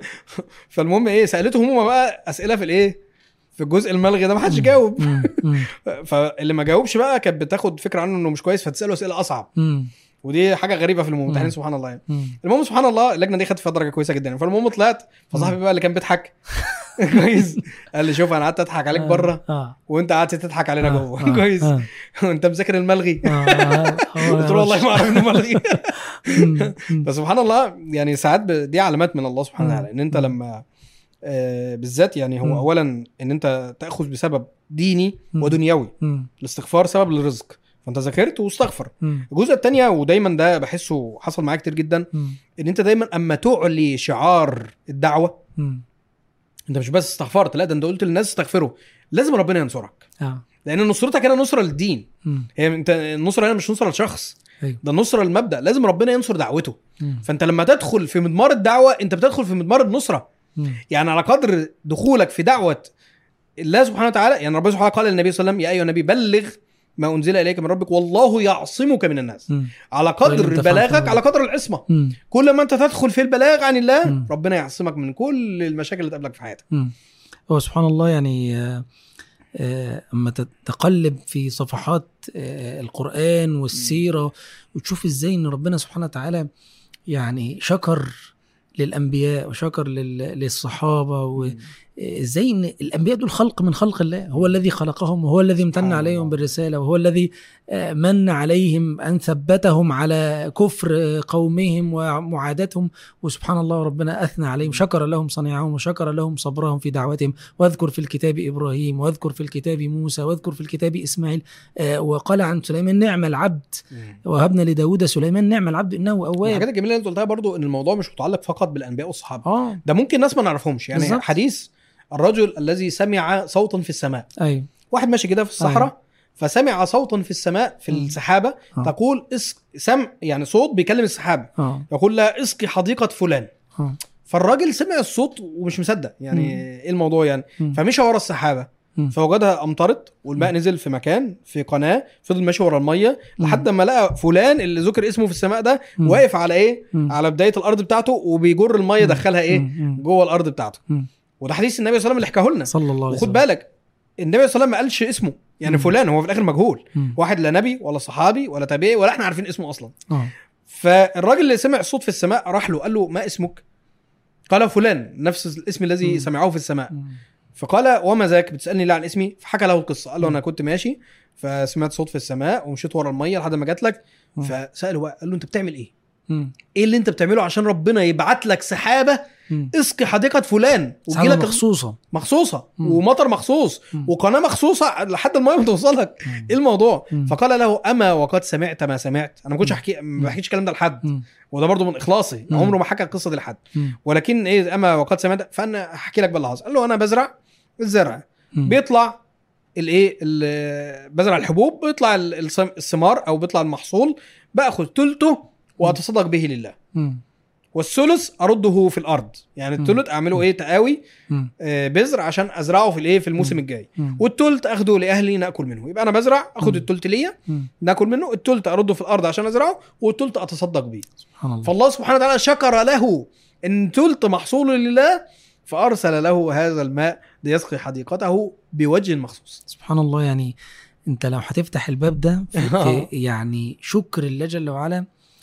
فالمهم ايه سالتهم هم بقى اسئله في الايه في الجزء الملغي ده ما حدش جاوب مم. مم. فاللي ما جاوبش بقى كانت بتاخد فكره عنه انه مش كويس فتساله اسئله اصعب مم. ودي حاجه غريبه في الممتحنين مم. سبحان الله يعني مم. المهم سبحان الله اللجنه دي خدت فيها درجه كويسه جدا فالمهم طلعت فصاحبي بقى اللي كان بيضحك كويس قال لي شوف انا قعدت اضحك عليك بره اه وانت قعدت تضحك علينا آه. جوه آه. كويس آه. وانت مذاكر الملغي آه. آه. قلت له والله ما اعرف انه ملغي مم. مم. فسبحان الله يعني ساعات ب- دي علامات من الله سبحانه مم. وتعالى ان انت مم. لما آه، بالذات يعني هو مم. اولا ان انت تاخذ بسبب ديني مم. ودنيوي مم. الاستغفار سبب للرزق فانت ذاكرت واستغفر مم. الجزء الثانيه ودايما ده بحسه حصل معايا كتير جدا مم. ان انت دايما اما تعلي شعار الدعوه مم. انت مش بس استغفرت لا ده انت قلت للناس استغفروا لازم ربنا ينصرك اه لان نصرتك هنا نصره للدين مم. هي انت النصره هنا مش نصره لشخص ايوه ده نصره للمبدا لازم ربنا ينصر دعوته مم. فانت لما تدخل في مضمار الدعوه انت بتدخل في مضمار النصره مم. يعني على قدر دخولك في دعوه الله سبحانه وتعالى يعني ربنا سبحانه وتعالى قال للنبي صلى الله عليه وسلم يا ايها النبي بلغ ما انزل اليك من ربك والله يعصمك من الناس مم. على وإن قدر تفعل بلاغك فهو- على قدر العصمه مم. كل ما انت تدخل في البلاغ عن الله مم. ربنا يعصمك من كل المشاكل اللي تقابلك في حياتك مم. هو سبحان الله يعني آه، آه، اما تتقلب في صفحات آه، القرآن والسيرة وتشوف ازاي ان ربنا سبحانه وتعالى يعني شكر للانبياء وشكر لل- للصحابه ازاي ان الانبياء دول خلق من خلق الله هو الذي خلقهم وهو الذي امتن سبحان عليهم الله. بالرساله وهو الذي آه، من عليهم ان ثبتهم على كفر آه، قومهم ومعادتهم وسبحان الله ربنا اثنى عليهم شكر لهم صنيعهم وشكر لهم صبرهم في دعوتهم واذكر في الكتاب ابراهيم واذكر في الكتاب موسى واذكر في الكتاب اسماعيل آه، وقال عن سليمان نعم العبد وهبنا لداود سليمان نعم العبد انه من اواب الحاجات الجميله اللي انت قلتها برضو ان الموضوع مش متعلق فقط بالانبياء والصحابه اه ده ممكن ناس ما نعرفهمش يعني بالظبط. حديث الرجل الذي سمع صوتا في السماء ايوه واحد ماشي كده في الصحراء فسمع صوتا في السماء في مم. السحابه آه. تقول اسق سمع يعني صوت بيكلم السحابه اه يقول لها اسقي حديقه فلان اه فالراجل سمع الصوت ومش مصدق يعني مم. ايه الموضوع يعني مم. فمشى ورا السحابه مم. فوجدها امطرت والماء نزل في مكان في قناه فضل ماشي ورا الميه لحد ما لقى فلان اللي ذكر اسمه في السماء ده مم. واقف على ايه مم. على بدايه الارض بتاعته وبيجر الميه مم. دخلها ايه مم. جوه الارض بتاعته مم. وده حديث النبي صلى الله عليه وسلم اللي حكاه لنا صلى الله عليه وخد وسلم بالك النبي صلى الله عليه وسلم ما قالش اسمه يعني مم. فلان هو في الاخر مجهول مم. واحد لا نبي ولا صحابي ولا تابعي ولا احنا عارفين اسمه اصلا اه فالراجل اللي سمع الصوت في السماء راح له قال له ما اسمك قال فلان نفس الاسم الذي مم. سمعه في السماء مم. فقال وما ذاك بتسالني ليه عن اسمي فحكى له القصه قال له مم. انا كنت ماشي فسمعت صوت في السماء ومشيت ورا الميه لحد ما جات لك مم. فساله بقى قال له انت بتعمل ايه مم. ايه اللي انت بتعمله عشان ربنا يبعت لك سحابه مم. اسقي حديقه فلان وتجي سحابة لك مخصوصة مخصوصه مم. ومطر مخصوص مم. وقناه مخصوصه لحد الميه ما توصلك مم. ايه الموضوع مم. فقال له اما وقد سمعت ما سمعت انا ما كنتش مم. احكي ما بحكيش الكلام ده لحد مم. وده برضو من اخلاصي مم. عمره ما حكى القصه دي لحد مم. ولكن ايه اما وقد سمعت فانا احكي لك باللحظه قال له انا بزرع الزرع مم. بيطلع الايه ال- بزرع الحبوب بيطلع ال- الثم- الثمار او بيطلع المحصول باخذ ثلثه واتصدق به لله مم. والثلث ارده في الارض يعني مم. الثلث اعمله ايه تقاوي مم. آه، بذر عشان ازرعه في الايه في الموسم مم. الجاي مم. والثلث اخده لاهلي ناكل منه يبقى انا بزرع اخد مم. الثلث ليا مم. ناكل منه الثلث ارده في الارض عشان ازرعه والثلث اتصدق بيه سبحان الله فالله سبحانه وتعالى شكر له ان ثلث محصول لله فارسل له هذا الماء ليسقي حديقته بوجه مخصوص سبحان الله يعني انت لو هتفتح الباب ده في آه. في يعني شكر الله جل وعلا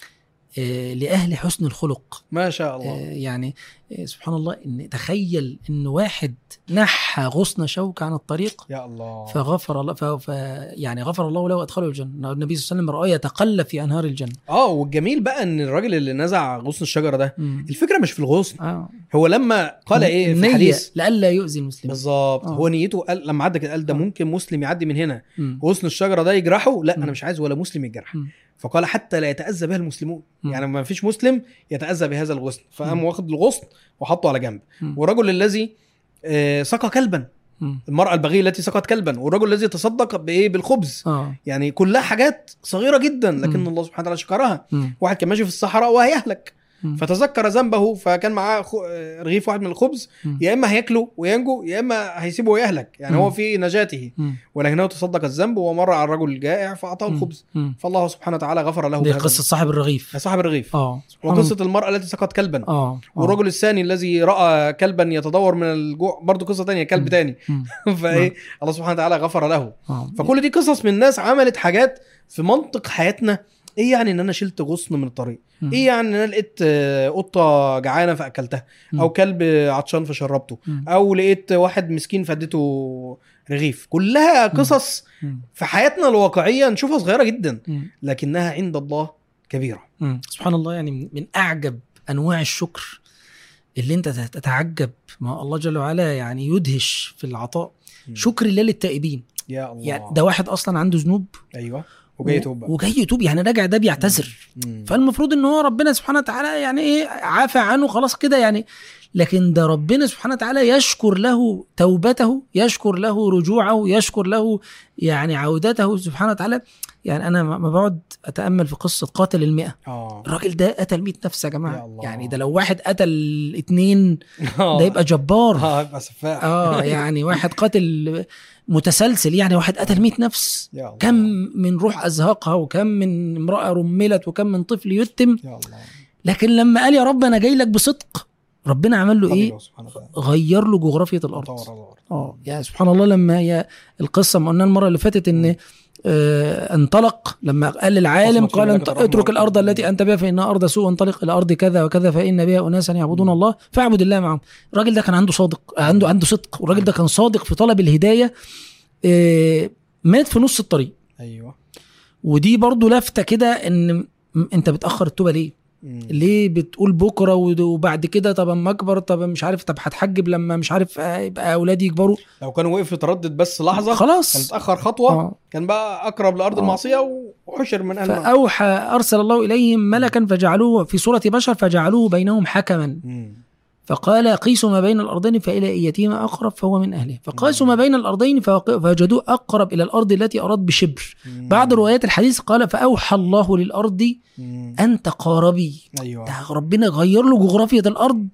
آه، لاهل حسن الخلق ما شاء آه، الله يعني آه، سبحان الله ان تخيل ان واحد نحى غصن شوك عن الطريق يا الله فغفر الله ف... ف... يعني غفر الله له وادخله الجنه النبي صلى الله عليه وسلم راه يتقلب في انهار الجنه اه والجميل بقى ان الراجل اللي نزع غصن الشجره ده مم. الفكره مش في الغصن اه هو لما قال ايه في النية الحديث لئلا يؤذي المسلمين بالظبط آه. هو نيته قال لما عدى كده قال ده آه. ممكن مسلم يعدي من هنا مم. غصن الشجره ده يجرحه لا مم. انا مش عايز ولا مسلم يجرح مم. فقال حتى لا يتاذى بها المسلمون مم. يعني ما فيش مسلم يتاذى بهذا الغصن فقام مم. واخد الغصن وحطه على جنب مم. والرجل الذي آه، سقى كلبا مم. المراه البغيه التي سقت كلبا والرجل الذي تصدق بايه بالخبز اه يعني كلها حاجات صغيره جدا لكن مم. الله سبحانه وتعالى شكرها مم. واحد كان ماشي في الصحراء وهيهلك مم. فتذكر ذنبه فكان معاه خو- آه، رغيف واحد من الخبز مم. يا اما هياكله وينجو يا اما هيسيبه ويهلك يعني مم. هو في نجاته مم. ولكنه تصدق الذنب ومر على الرجل الجائع فاعطاه مم. الخبز مم. فالله سبحانه وتعالى غفر له دي بهذا قصه صاحب الرغيف يا صاحب الرغيف اه سبحان الله. وقصه المراه التي سقط كلبا اه آه. والرجل الثاني الذي راى كلبا يتدور من الجوع برضه قصه تانية كلب مم. تاني مم. فايه الله سبحانه وتعالى غفر له اه فكل دي قصص من ناس عملت حاجات في منطق حياتنا ايه يعني ان انا شلت غصن من الطريق مم. ايه يعني ان انا لقيت آه، قطه جعانه فاكلتها مم. او كلب عطشان فشربته مم. او لقيت واحد مسكين فاديته رغيف كلها قصص مم. في حياتنا الواقعيه نشوفها صغيره جدا مم. لكنها عند الله كبيره مم. سبحان الله يعني من- من اعجب انواع الشكر اللي انت تتعجب ما الله جل وعلا يعني يدهش في العطاء شكر الله للتائبين يا الله يعني ده واحد اصلا عنده ذنوب ايوه وجاي يتوب بقى. وجاي يتوب يعني راجع ده بيعتذر مم. فالمفروض ان هو ربنا سبحانه وتعالى يعني ايه عافى عنه خلاص كده يعني لكن ده ربنا سبحانه وتعالى يشكر له توبته يشكر له رجوعه يشكر له يعني عودته سبحانه وتعالى يعني انا ما بقعد اتامل في قصه قاتل المئة اه الراجل ده قتل 100 نفس يا يا جماعه الله. يعني ده لو واحد قتل اتنين آه. ده يبقى جبار اه يبقى سفاح اه يعني واحد قاتل متسلسل يعني واحد قتل 100 نفس يا الله كم من روح ازهقها وكم من امراه رملت وكم من طفل يتم يا الله لكن لما قال يا رب انا جاي لك بصدق ربنا عمل له ايه حبيبه سبحانه وتعالى غير له جغرافيه الارض طور الأرض. اه يعني سبحان الله لما هي القصه ما قلنا المره اللي فاتت ان آه انطلق لما قال للعالم أصبحت في قال ملكة انت- الرحمن اترك الارض والرحمن. التي انت بها فانها ارض سوء انطلق الى ارض كذا وكذا فان بها اناسا يعبدون الله فاعبد الله معهم الراجل ده كان عنده صادق عنده عنده صدق والراجل ده كان صادق في طلب الهدايه آه مات في نص الطريق ايوه ودي برضو لفته كده ان م- انت بتاخر التوبه ليه مم. ليه بتقول بكره ود- وبعد كده طب اما اكبر طب مش عارف طب هتحجب لما مش عارف آه، يبقى اولادي يكبروا لو كان وقف يتردد بس لحظه كان خلاص اتاخر خطوه آه. كان بقى اقرب لارض آه. المعصيه وحشر من اهل النار. فأوحى أرسل الله إليهم ملكا فجعلوه في صورة بشر فجعلوه بينهم حكما مم. فقال قيسوا ما بين الأرضين فإلى أيتهما أقرب فهو من أهله فقاسوا ما بين الأرضين فوق- فوجدوه أقرب إلى الأرض التي أراد بشبر مم. بعض روايات الحديث قال فأوحى الله للأرض مم. أن تقاربي ايوه ده ربنا غير له جغرافية الأرض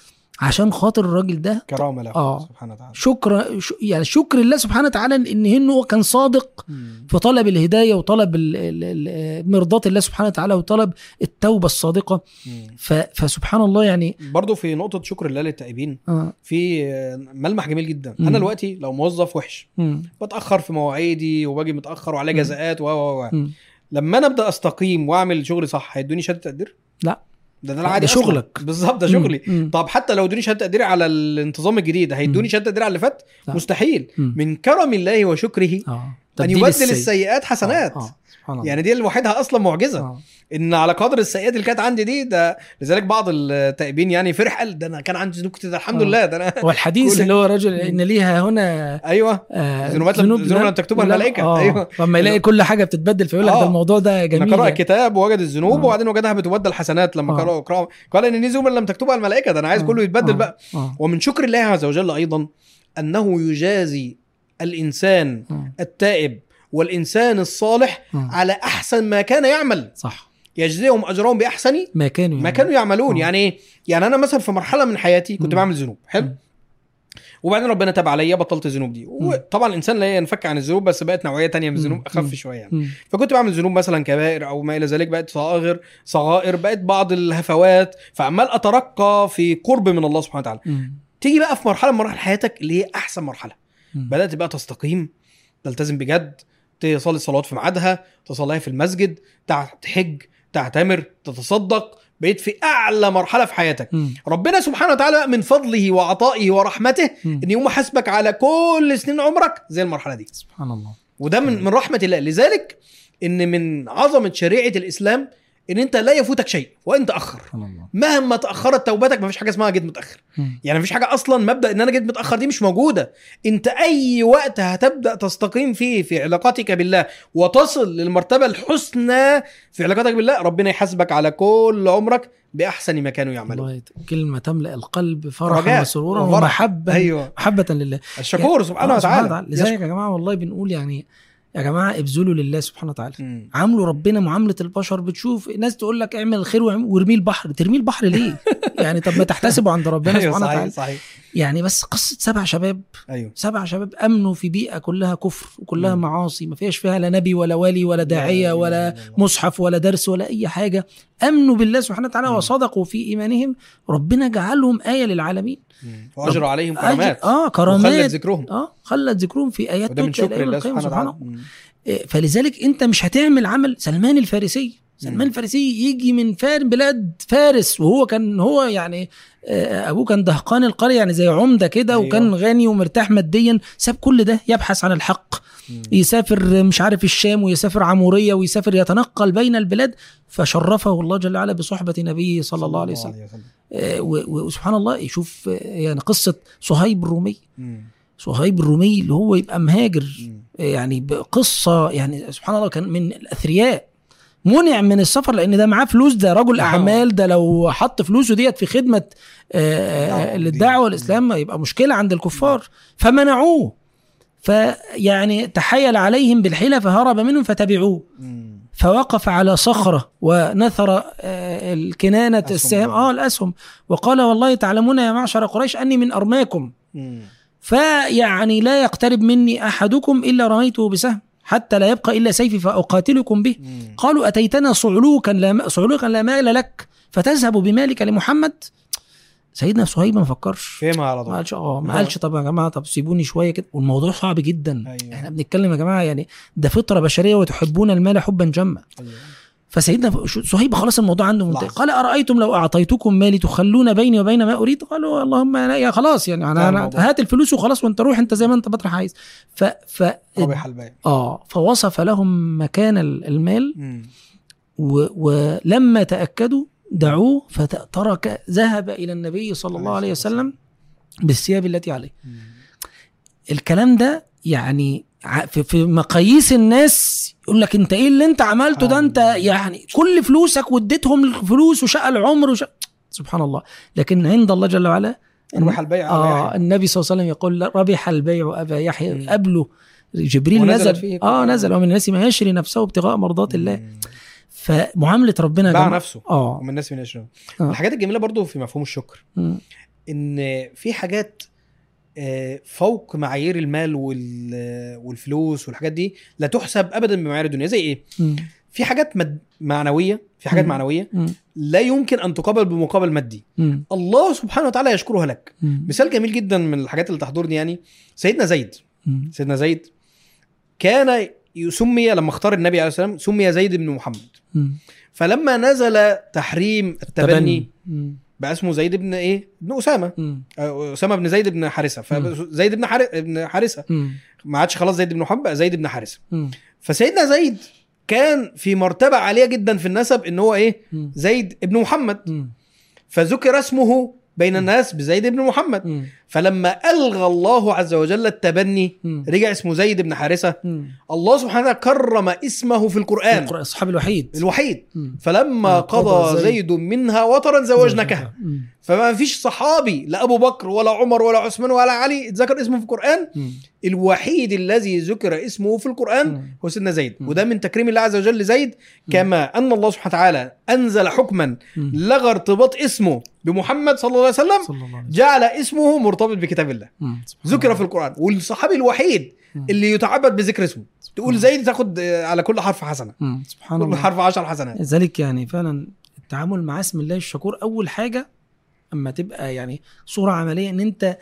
عشان خاطر الراجل ده كرامه له آه. سبحانه وتعالى شكر ش- يعني شكر الله سبحانه وتعالى ان انه كان صادق مم. في طلب الهدايه وطلب ال- ال- ال- مرضاه الله سبحانه وتعالى وطلب التوبه الصادقه مم. ف- فسبحان الله يعني برضه في نقطه شكر الله للتائبين آه في آه، ملمح جميل جدا مم. انا دلوقتي لو موظف وحش مم. بتاخر في مواعيدي وباجي متاخر وعليه مم. جزاءات و و و مم. لما انا ابدا استقيم واعمل شغلي صح هيدوني شهاده تقدير لا. ده ده العادي ده أصلاً. شغلك. بالظبط ده شغلي مم. طب حتى لو ادوني شهاده تقدير على الانتظام الجديد هيدوني مم. شهاده تقدير على اللي فات لا. مستحيل مم. من كرم الله وشكره اه ان تبديل يبدل السيء. السيئات حسنات آه. آه. سبحان الله يعني دي لوحدها اصلا معجزه آه. ان على قدر السيئات اللي كانت عندي دي ده لذلك بعض التائبين يعني فرح قال ده انا كان عندي ذنوب كتير ده الحمد آه. لله ده انا والحديث كل- اللي هو رجل ان ليها هنا ايوه آه ذنوبات لم- ذنوب لم تكتبها لا- الملائكة. آه. أيوة. لما يلاقي كل حاجه بتتبدل فيقول لك آه. ده الموضوع ده انا جميل قرأ يعني. الكتاب ووجد الذنوب آه. وبعدين وجدها بتبدل حسنات لما آه. قرأ اقرأ قال ان دي ذنوب لم تكتبها الملائكه ده انا عايز آه. كله يتبدل آه. بقى آه. ومن شكر الله عز وجل ايضا انه يجازي الانسان آه. التائب والانسان الصالح آه. على احسن ما كان يعمل صح يجزيهم اجرهم باحسن ما كانوا ما يعني. كانوا يعملون آه. يعني ايه يعني انا مثلا في مرحله من حياتي كنت مم. بعمل ذنوب حلو مم. وبعدين ربنا تاب عليا بطلت الذنوب دي وطبعا الانسان لا ينفك عن الذنوب بس بقت نوعيه تانية من الذنوب مم. اخف مم. شويه يعني مم. فكنت بعمل ذنوب مثلا كبائر او ما الى ذلك بقت صغائر صغائر بقت بعض الهفوات فعمال اترقى في قرب من الله سبحانه وتعالى مم. تيجي بقى في مرحله من مراحل حياتك اللي هي احسن مرحله مم. بدات بقى تستقيم تلتزم بجد تصلي الصلوات في ميعادها تصليها في المسجد تع- تحج تعتمر تتصدق بقيت في اعلى مرحله في حياتك مم. ربنا سبحانه وتعالى بقى من فضله وعطائه ورحمته مم. ان يقوم حاسبك على كل سنين عمرك زي المرحله دي سبحان الله وده من من رحمه الله لذلك ان من عظمه شريعه الاسلام ان انت لا يفوتك شيء وان تاخر سبحان الله مهما تاخرت توبتك مفيش حاجه اسمها جيت متاخر مم. يعني مفيش حاجه اصلا مبدا ان انا جيت متاخر دي مش موجوده انت اي وقت هتبدا تستقيم فيه في علاقاتك بالله وتصل للمرتبه الحسنى في علاقاتك بالله ربنا يحاسبك على كل عمرك باحسن ما كانوا يعملون والله كلمه تملا القلب فرحا رجاء وسرورا وفرح. ومحبه ايوه محبه لله الشكور سبحانه آه، وتعالى لذلك يا جماعه والله بنقول يعني يا جماعه ابذلوا لله سبحانه وتعالى مم. عاملوا ربنا معامله البشر بتشوف ناس تقول لك اعمل الخير واعمل- وارميه البحر ترميه البحر ليه يعني طب ما تحتسبوا عند ربنا ايوه سبحانه صحيح وتعالى صحيح يعني بس قصه سبع شباب ايوه سبع شباب امنوا في بيئه كلها كفر وكلها مم. معاصي ما فيهاش فيها لا نبي ولا ولي ولا داعيه لا ولا إله إلا الله. مصحف ولا درس ولا اي حاجه امنوا بالله سبحانه وتعالى مم. وصدقوا في ايمانهم ربنا جعلهم ايه للعالمين مم. واجروا عليهم أجر- كرامات اه وخلت كرامات ذكرهم اه خلت ذكرهم في ايات وده من تتلى شكر إلى الله القيامة سبحانه وتعالى مم. إيه، فلذلك انت مش هتعمل عمل سلمان الفارسي سلمان مم. الفارسي يجي من فار بلاد فارس وهو كان هو يعني آه، ابوه كان دهقان القريه يعني زي عمده كده أيوة. وكان غني ومرتاح ماديا ساب كل ده يبحث عن الحق مم. يسافر مش عارف الشام ويسافر عموريه ويسافر يتنقل بين البلاد فشرفه الله جل وعلا بصحبه نبيه صلى الله عليه وسلم آه، و- و- وسبحان الله يشوف آه، يعني قصه صهيب الرومي مم. صهيب الرومي اللي هو يبقى مهاجر مم. يعني بقصه يعني سبحان الله كان من الاثرياء منع من السفر لان ده معاه فلوس ده رجل آه. اعمال ده لو حط فلوسه ديت في خدمه آه، دعوة للدعوه دين. والاسلام يبقى مشكله عند الكفار فمنعوه فيعني تحايل عليهم بالحيله فهرب منهم فتبعوه مم. فوقف على صخرة ونثر آه، الكنانة أسهم. السهام اه الأسهم وقال والله تعلمون يا معشر قريش أني من أرماكم مم. فيعني لا يقترب مني أحدكم إلا رميته بسهم حتى لا يبقى إلا سيفي فأقاتلكم به مم. قالوا أتيتنا صعلوكا لا صعلوكا لا مال لك فتذهب بمالك لمحمد سيدنا صهيب ما فكرش فهمها على ما طول قالش اه ما آه. قالش طب يا جماعه طب سيبوني شويه كده والموضوع صعب جدا أيوة. احنا بنتكلم يا جماعه يعني ده فطره بشريه وتحبون المال حبا جما أيوة. فسيدنا شو- صهيب خلاص الموضوع عنده منتهي لحظة. قال ارايتم لو اعطيتكم مالي تخلون بيني وبين ما اريد قالوا اللهم لا يا خلاص يعني انتهى انا, أنا الموضوع. هات الفلوس وخلاص وانت روح انت زي ما انت بطرح عايز ف ف رابح البيع اه فوصف لهم مكان ال- المال مم. و ولما تاكدوا دعوه فترك ذهب الى النبي صلى الله عليه وسلم بالثياب التي عليه مم. الكلام ده يعني ع- في, في مقاييس الناس يقول لك انت ايه اللي انت عملته ده انت آه. يعني كل فلوسك واديتهم الفلوس وشقى العمر وش... سبحان الله لكن عند الله جل وعلا ربح البيع على اه يحيى. النبي صلى الله عليه وسلم يقول ربح البيع ابا يحيى مم. قبله جبريل ونزلت نزل فيه اه كل- نزل ومن الناس ما يشري نفسه ابتغاء مرضات الله مم. فمعامله ربنا يا باع جماعه نفسه اه ومن الناس من يشرب آه. الحاجات الجميله برضو في مفهوم الشكر مم. ان في حاجات آه، فوق معايير المال وال- والفلوس والحاجات دي لا تحسب ابدا بمعايير الدنيا زي ايه مم. في حاجات مد... معنويه في حاجات مم. معنويه مم. لا يمكن ان تقابل بمقابل مادي مم. الله سبحانه وتعالى يشكرها لك مم. مثال جميل جدا من الحاجات اللي تحضرني يعني سيدنا زيد مم. سيدنا زيد كان يسمي لما اختار النبي عليه السلام سمي زيد بن محمد مم. فلما نزل تحريم التبني مم. بقى اسمه زيد بن ايه ابن اسامه مم. آه، اسامه بن زيد بن حارثه مم. فزيد بن حار... ابن حارثه مم. ما عادش خلاص زيد بن محمد بقى زيد بن حارثه مم. فسيدنا زيد كان في مرتبه عاليه جدا في النسب ان هو ايه مم. زيد ابن محمد مم. فذكر اسمه بين الناس بزيد بن محمد مم. فلما الغى الله عز وجل التبني مم. رجع اسمه زيد بن حارثه مم. الله سبحانه وتعالى كرم اسمه في القران القرآن الصحابي الوحيد الوحيد مم. فلما آه، قضى قضى زيد. زيد منها وطرا زوجناكها مم. فما فيش صحابي لا ابو بكر ولا عمر ولا عثمان ولا علي اتذكر اسمه في القران مم. الوحيد الذي ذكر اسمه في القران مم. هو سيدنا زيد مم. وده من تكريم الله عز وجل لزيد كما ان الله سبحانه وتعالى انزل حكما مم. لغى ارتباط اسمه بمحمد صلى الله عليه وسلم صلى الله عليه وسلم جعل اسمه مرتبط بكتاب الله مم. سبحان ذكر الله. في القران والصحابي الوحيد مم. اللي يتعبد بذكر اسمه تقول الله. زيد تاخد آه، على كل حرف حسنه مم. سبحان كل الله حرف عشر حسنات لذلك يعني فعلا التعامل مع اسم الله الشكور اول حاجه اما تبقى يعني صوره عمليه ان انت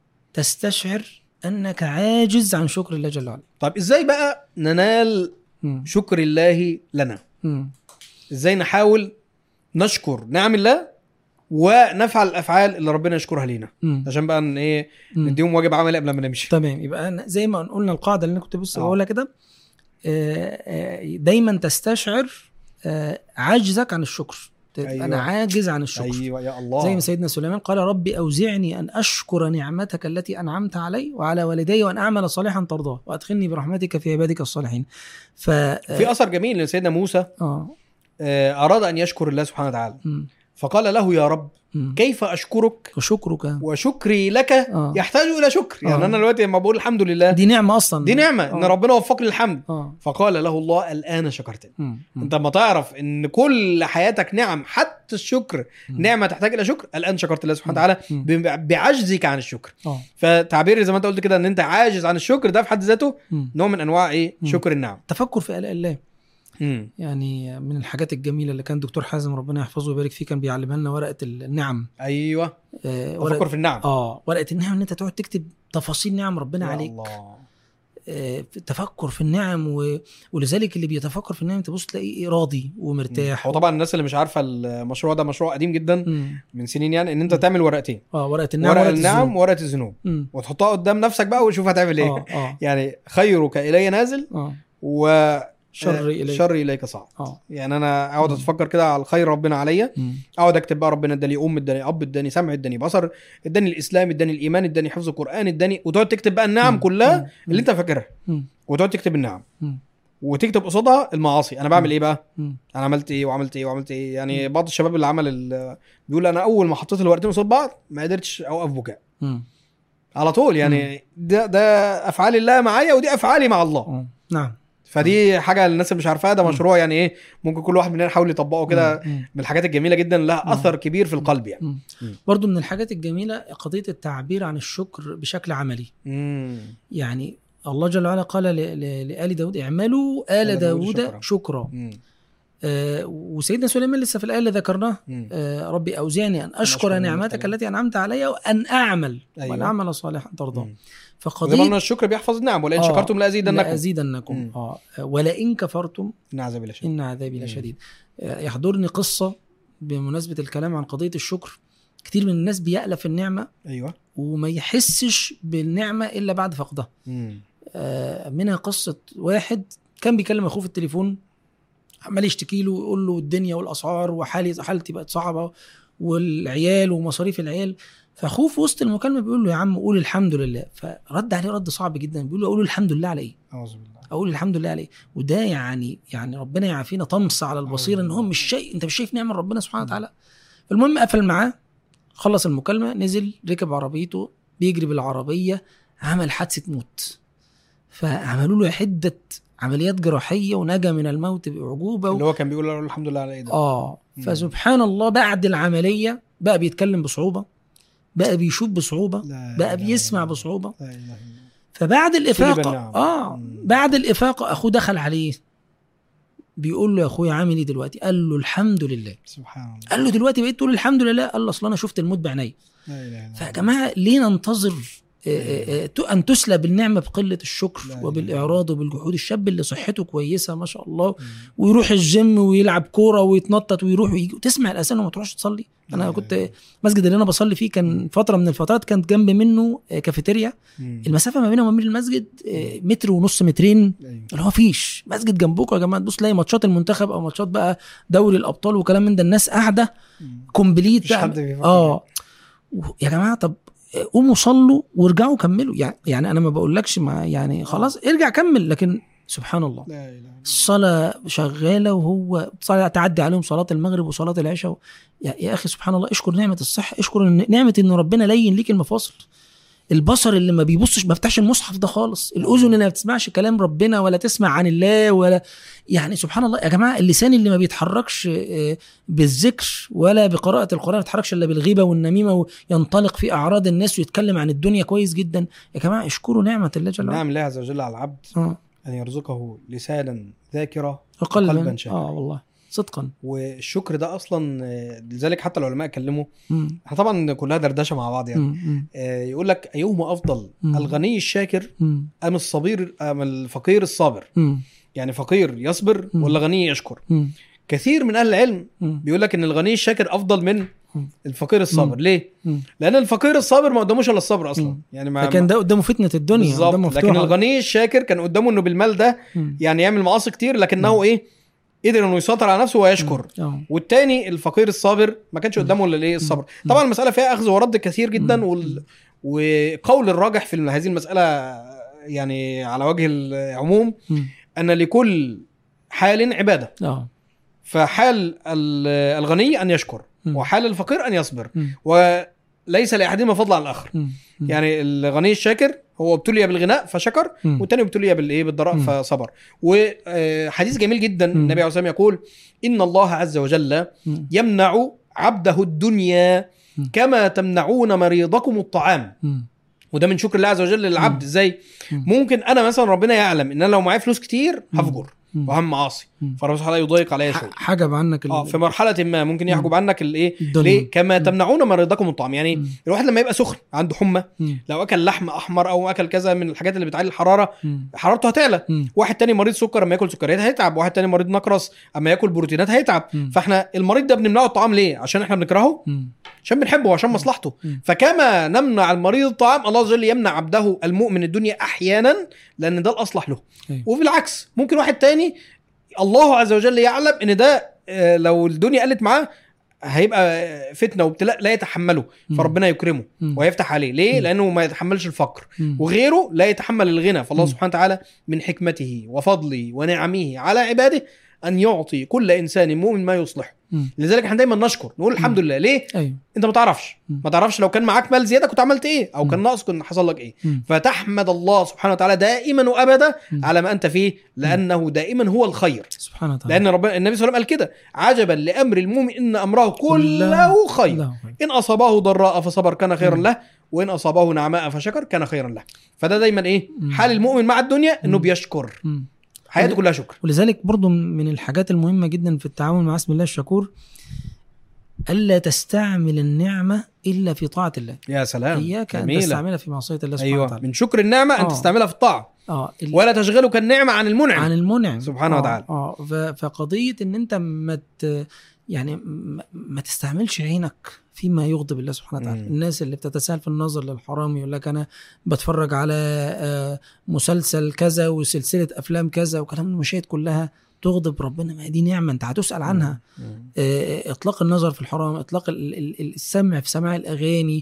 تستشعر انك عاجز عن شكر الله جل وعلا طب ازاي بقى ننال مم. شكر الله لنا مم. ازاي نحاول نشكر نعم الله ونفعل الافعال اللي ربنا يشكرها لينا مم. عشان بقى ان ايه مم. نديهم واجب عملي قبل ما نمشي تمام يبقى أنا زي ما قلنا القاعده اللي انا كنت بس آه. بقولها كده آه، آه، دايما تستشعر آه، عجزك عن الشكر أيوة. أيوة. انا عاجز عن الشكر ايوه يا الله زي ما سيدنا سليمان قال ربي أوزعني أن أشكر نعمتك التي أنعمت علي وعلى والدي وأن أعمل صالحا ترضاه وأدخلني برحمتك في عبادك الصالحين ف في اثر جميل ان سيدنا موسى آه. آه، اراد ان يشكر الله سبحانه وتعالى مم. فقال له يا رب مم. كيف اشكرك وشكرك وشكري لك آه. يحتاج الى شكر يعني آه. انا دلوقتي لما بقول الحمد لله دي نعمة أصلا دي نعمه ان آه. ربنا وفقني للحمد آه. فقال له الله الان شكرتني مم. مم. انت لما تعرف ان كل حياتك نعم حتى الشكر مم. نعمه تحتاج الى شكر الان شكرت الله سبحانه وتعالى مم. ب- بعجزك عن الشكر آه. فتعبير زي ما انت قلت كده ان انت عاجز عن الشكر ده في حد ذاته مم. نوع من انواع ايه مم. شكر النعم تفكر في آلاء الله مم. يعني من الحاجات الجميلة اللي كان دكتور حازم ربنا يحفظه ويبارك فيه كان بيعلمها لنا ورقة النعم ايوه آه تفكر ورقة في النعم اه ورقة النعم ان انت تقعد تكتب تفاصيل نعم ربنا يا عليك الله. آه، تفكر في النعم و... ولذلك اللي بيتفكر في النعم تبص تلاقيه راضي ومرتاح هو طبعا الناس اللي مش عارفه المشروع ده مشروع قديم جدا مم. من سنين يعني ان انت تعمل ورقتين اه ورقه النعم ورقه ورقة النعم الذنوب. وورقه الذنوب مم. وتحطها قدام نفسك بقى وشوف هتعمل ايه اه اه يعني خيرك الي نازل اه و شر اليك شر اليك صعب اه يعني انا اقعد مم. اتفكر كده على الخير ربنا عليا مم. اقعد اكتب بقى ربنا اداني ام اداني اب اداني سمع اداني بصر اداني الاسلام اداني الايمان اداني حفظ القران اداني وتقعد تكتب بقى النعم مم. كلها مم. اللي انت فاكرها مم. وتقعد تكتب النعم مم. وتكتب قصادها المعاصي انا بعمل مم. ايه بقى مم. انا عملت ايه وعملت ايه وعملت ايه يعني بعض الشباب اللي عمل ال- بيقول انا اول ما حطيت الورقتين قصاد بعض ما قدرتش اوقف بكاء مم. على طول يعني ده ده افعال الله معايا ودي افعالي مع الله اه نعم فدي حاجه للناس اللي مش عارفاها ده مم. مشروع يعني ايه ممكن كل واحد مننا يحاول يطبقه كده مم. من الحاجات الجميله جدا لها مم. اثر كبير في القلب يعني مم. مم. برضو من الحاجات الجميله قضيه التعبير عن الشكر بشكل عملي امم يعني الله جل وعلا قال ل- ل- لآل داود اعملوا آل آل داود داود شكرا. شكرا مم. آه وسيدنا سليمان لسه في الايه اللي ذكرناها مم. آه ربي اوزعني ان أشكر اشكر نعمتك نعمتك التي- التي انعمت علي وان اعمل أيوة. وان اعمل صالحا ترضاه مم. زي ما فقضيه قلنا الشكر بيحفظ النعم ولئن آه. شكرتم لازيدنكم لازيدنكم مم. اه ولئن كفرتم ان عذابي لشديد ان عذابي مم. لشديد آه، يحضرني قصه بمناسبه الكلام عن قضيه الشكر كتير من الناس بيألف النعمه ايوه وما يحسش بالنعمه الا بعد فقدها مم. آه، منها قصه واحد كان بيكلم اخوه في التليفون عمال يشتكي له ويقول له الدنيا والاسعار وحالي حالتي بقت صعبه والعيال ومصاريف العيال فاخوه في وسط المكالمه بيقول له يا عم قول الحمد لله فرد عليه رد صعب جدا بيقول له اقول الحمد لله على ايه؟ اعوذ بالله اقول الحمد لله على ايه؟ وده يعني يعني ربنا يعافينا طمس على البصيره ان هو مش شيء انت مش شايف نعمه ربنا سبحانه وتعالى المهم قفل معاه خلص المكالمه نزل ركب عربيته بيجري بالعربيه عمل حادثه موت فعملوا له عده عمليات جراحيه ونجا من الموت باعجوبه اللي هو كان بيقول له الحمد لله على ايه ده اه مم. فسبحان الله بعد العمليه بقى بيتكلم بصعوبه بقى بيشوف بصعوبه لا بقى إله بيسمع إلا بصعوبه الله. لا اله الا الله فبعد الافاقه النعم. اه مم. بعد الافاقه اخوه دخل عليه بيقول له يا اخويا عامل ايه دلوقتي قال له الحمد لله سبحان الله قال له دلوقتي بقيت تقول الحمد لله قال له اصل انا شفت الموت بعيني لا اله الا الله فيا جماعه ليه ننتظر آه، آه، آه، ان تسلب النعمه بقله الشكر لا إله وبالاعراض وبالجحود الشاب اللي صحته كويسه ما شاء الله مم. ويروح الجيم ويلعب كوره ويتنطط ويروح ويجي وتسمع الاذان وما تروحش تصلي انا لا كنت إله إلا المسجد اللي انا بصلي فيه كان فتره من الفترات كانت جنب منه آه، كافيتيريا مم. المسافه ما بينه وما بين المسجد آه، متر ونص مترين أيوة. اللي هو فيش مسجد جنبكم يا جماعه تبص تلاقي ماتشات المنتخب او ماتشات بقى دوري الابطال وكلام من ده الناس قاعده مم. كومبليت مفيش بقى حد بيفكر. اه و- يا جماعه طب قوموا صلوا وارجعوا كملوا يعني يعني انا ما بقولكش ما يعني خلاص ارجع كمل لكن سبحان الله لا اله الا الله الصلاة شغالة وهو صلاة تعدي عليهم صلاة المغرب وصلاة العشاء و... يا, يا أخي سبحان الله اشكر نعمة الصحة اشكر إن- نعمة إن ربنا لين ليك المفاصل البصر اللي ما بيبصش ما بيفتحش المصحف ده خالص الاذن اللي ما بتسمعش كلام ربنا ولا تسمع عن الله ولا يعني سبحان الله يا جماعه اللسان اللي ما بيتحركش آه، بالذكر ولا بقراءه القران ما بيتحركش الا بالغيبه والنميمه وينطلق في اعراض الناس ويتكلم عن الدنيا كويس جدا يا جماعه اشكروا نعمه الله جل وعلا نعم الله عز وجل على العبد اه ان يرزقه لسانا ذاكره قلبا, قلباً شاكرا. اه والله صدقا والشكر ده اصلا آه، لذلك حتى العلماء اتكلموا مم. احنا طبعا كلها دردشه مع بعض يعني مم. مم. آه، يقول لك ايهما افضل مم. الغني الشاكر مم. ام الصبير ام الفقير الصابر مم. يعني فقير يصبر مم. ولا غني يشكر مم. كثير من اهل العلم مم. بيقول لك ان الغني الشاكر افضل من مم. الفقير الصابر مم. ليه مم. لان الفقير الصابر ما قداموش الا الصبر اصلا مم. يعني ما لكن ده قدامه فتنه الدنيا قدامه بالظبط مفتوحه لكن الغني الشاكر كان قدامه انه بالمال ده مم. يعني يعمل معاصي كتير لكنه مم. ايه قدر انه يسيطر على نفسه ويشكر اه والتاني الفقير الصابر ما كانش قدامه الا الايه الصبر مم. طبعا المساله فيها اخذ ورد كثير جدا مم. وال... وقول الراجح في هذه المساله يعني على وجه العموم مم. ان لكل حال عباده اه فحال ال- الغني ان يشكر مم. وحال الفقير ان يصبر مم. وليس لاحدهما فضل عن الاخر مم. مم. يعني الغني الشاكر هو ابتلي بالغناء فشكر مم. والتاني ابتلي بالايه بالضراء مم. فصبر وحديث جميل جدا مم. النبي عليه الصلاه والسلام يقول ان الله عز وجل مم. يمنع عبده الدنيا مم. كما تمنعون مريضكم الطعام مم. وده من شكر الله عز وجل للعبد مم. ازاي مم. ممكن انا مثلا ربنا يعلم ان انا لو معايا فلوس كتير مم. هفجر مم. وهم معاصي مم. فربنا سبحانه وتعالى يضيق عليا شويه ح- حجب عنك ال- اه في مرحله ما ممكن يحجب مم. عنك الايه الدنيا ليه كما مم. تمنعون مريضكم الطعام يعني مم. الواحد لما يبقى سخن عنده حمى مم. لو اكل لحم احمر او اكل كذا من الحاجات اللي بتعلي الحراره مم. حرارته هتعلى مم. واحد تاني مريض سكر اما ياكل سكريات هيتعب واحد تاني مريض نقرس اما ياكل بروتينات هيتعب مم. فاحنا المريض ده بنمنعه الطعام ليه عشان احنا بنكرهه مم. عشان بنحبه وعشان مصلحته مم. فكما نمنع المريض الطعام الله عز وجل يمنع عبده المؤمن الدنيا احيانا لان ده الاصلح له أيوة. وبالعكس ممكن واحد تاني الله عز وجل يعلم ان ده آه، لو الدنيا قلت معاه هيبقى آه، فتنه وابتلاء لا يتحمله مم. فربنا يكرمه مم. ويفتح عليه ليه مم. لانه ما يتحملش الفقر مم. وغيره لا يتحمل الغنى فالله مم. سبحانه وتعالى من حكمته وفضله ونعمه على عباده ان يعطي كل انسان مؤمن ما يصلحه مم. لذلك احنا دايما نشكر نقول الحمد لله ليه ايوه انت ما تعرفش مم. ما تعرفش لو كان معاك مال زياده كنت عملت ايه او كان مم. ناقص كنت حصل لك ايه مم. فتحمد الله سبحانه وتعالى دائما وابدا مم. على ما انت فيه لانه دائما هو الخير سبحانه وتعالى لان ربنا النبي صلى الله عليه وسلم قال كده عجبا لامر المؤمن ان امره كله كله خير لا خير. ان اصابه ضراء فصبر كان خيرا مم. له وان اصابه نعماء فشكر كان خيرا له فده دايما ايه مم. حال المؤمن مع الدنيا انه مم. بيشكر مم. حياته كلها شكر ولذلك برضو من الحاجات المهمه جدا في التعامل مع اسم الله الشكور الا تستعمل النعمه الا في طاعه الله يا سلام اياك ان جميلة. تستعملها في معصيه الله سبحانه ايوه وتعالى من شكر النعمه ان آه. تستعملها في الطاعه اه ال- ولا تشغلك النعمه عن المنعم عن المنعم سبحانه آه وتعالى. اه ف- فقضيه ان انت ما ت- يعني ما- ما تستعملش عينك فيما يغضب الله سبحانه وتعالى مم. الناس اللي بتتساهل في النظر للحرام يقول لك انا بتفرج على آه، مسلسل كذا وسلسله افلام كذا وكلام المشاهد كلها تغضب ربنا ما هي دي نعمه انت هتسال عنها مم. آه، اطلاق النظر في الحرام اطلاق ال- ال- ال- السمع في سماع الاغاني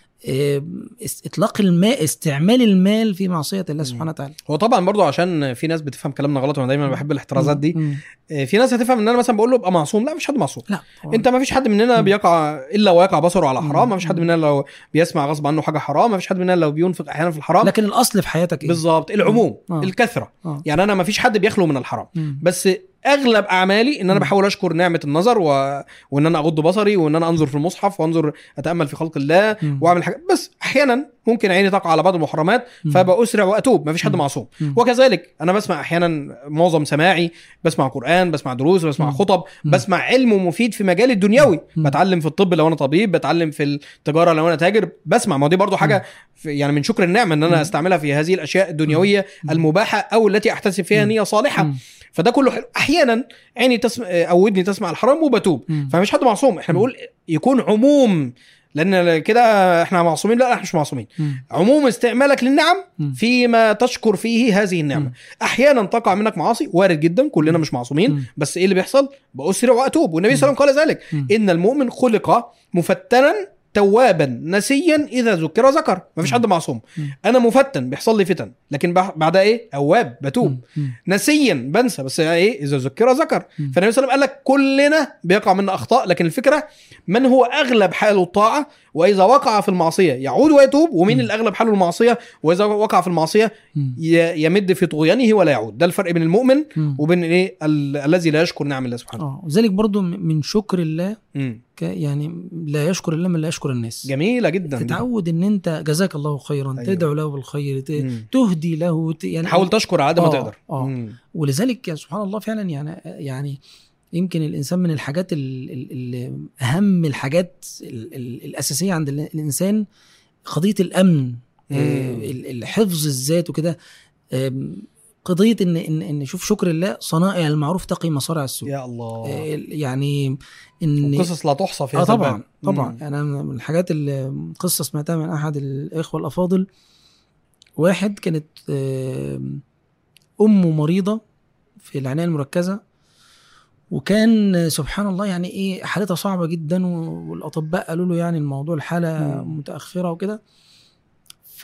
آه، است- اطلاق الماء استعمال المال في معصيه الله سبحانه وتعالى هو طبعا برضو عشان في ناس بتفهم كلامنا غلط وانا دايما بحب الاحترازات دي مم. آه، في ناس هتفهم ان انا مثلا بقول له ابقى معصوم لا مفيش حد معصوم لا طبعاً. انت ما فيش حد مننا مم. بيقع الا ويقع بصره على حرام ما فيش حد مم. مننا لو بيسمع غصب عنه حاجه حرام ما فيش حد مننا لو بينفق احيانا في الحرام لكن الاصل في حياتك ايه؟ بالظبط العموم آه. الكثره آه. يعني انا ما فيش حد بيخلو من الحرام مم. بس اغلب اعمالي ان انا مم. بحاول اشكر نعمه النظر و... وان انا اغض بصري وان انا انظر في المصحف وانظر اتامل في خلق الله مم. واعمل حاجات بس احيانا ممكن عيني تقع على بعض المحرمات مم. فبأسرع واتوب ما فيش حد مم. معصوم مم. وكذلك انا بسمع احيانا معظم سماعي بسمع قران بسمع دروس بسمع مم. خطب مم. بسمع علم مفيد في مجالي الدنيوي مم. بتعلم في الطب لو انا طبيب بتعلم في التجاره لو انا تاجر بسمع ما دي برضو حاجه في يعني من شكر النعمه ان انا مم. استعملها في هذه الاشياء الدنيويه مم. المباحه او التي احتسب فيها مم. نيه صالحه مم. فده كله حلو احيانا عيني تسمع او ودني تسمع الحرام وبتوب مم. فمش حد معصوم احنا مم. بنقول يكون عموم لان كده احنا معصومين لا احنا مش معصومين مم. عموم استعمالك للنعم مم. فيما تشكر فيه هذه النعمه مم. احيانا تقع منك معاصي وارد جدا كلنا مش معصومين مم. بس ايه اللي بيحصل باسرع واتوب والنبي صلى الله عليه وسلم قال ذلك مم. ان المؤمن خلق مفتنا توابا نسيا اذا ذكر ذكر مفيش مم. حد معصوم مم. انا مفتن بيحصل لي فتن لكن بع- بعدها ايه اواب بتوب مم. نسيا بنسى بس ايه اذا ذكر ذكر مم. فالنبي صلى الله عليه وسلم قال لك كلنا بيقع منا اخطاء لكن الفكره من هو اغلب حاله الطاعه واذا وقع في المعصيه يعود ويتوب ومين مم. اللي اغلب حاله المعصيه واذا وقع في المعصيه مم. ي- يمد في طغيانه ولا يعود ده الفرق بين المؤمن مم. وبين ايه ال- الذي لا يشكر نعم الله سبحانه اه وذلك برضو م- من شكر الله مم. ك- يعني لا يشكر الله من لا يشكر الناس جميله جدا دي. تتعود ان انت جزاك الله خيرا أيوة. تدعو له بالخير ت- مم. تهدي له ت- يعني حاول تشكر على قد ما آه، تقدر آه. مم. ولذلك يا سبحان الله فعلا يعني يعني يمكن الانسان من الحاجات ال ال ال اهم الحاجات ال ال الاساسيه عند ال- الانسان قضيه الامن آه، ال- الحفظ الذات وكده آم، قضيه ان ان ان شوف شكر الله صنائع المعروف تقي مصارع السوء يا الله آه، يعني ان قصص لا تحصى في اه هذا طبعا الباب. طبعا مم. انا من الحاجات اللي قصه سمعتها من احد الاخوه الافاضل واحد كانت آم، امه مريضه في العنايه المركزه وكان سبحان الله يعني ايه حالتها صعبه جدا و- والاطباء قالوا له يعني الموضوع الحاله مم. متاخره وكده ف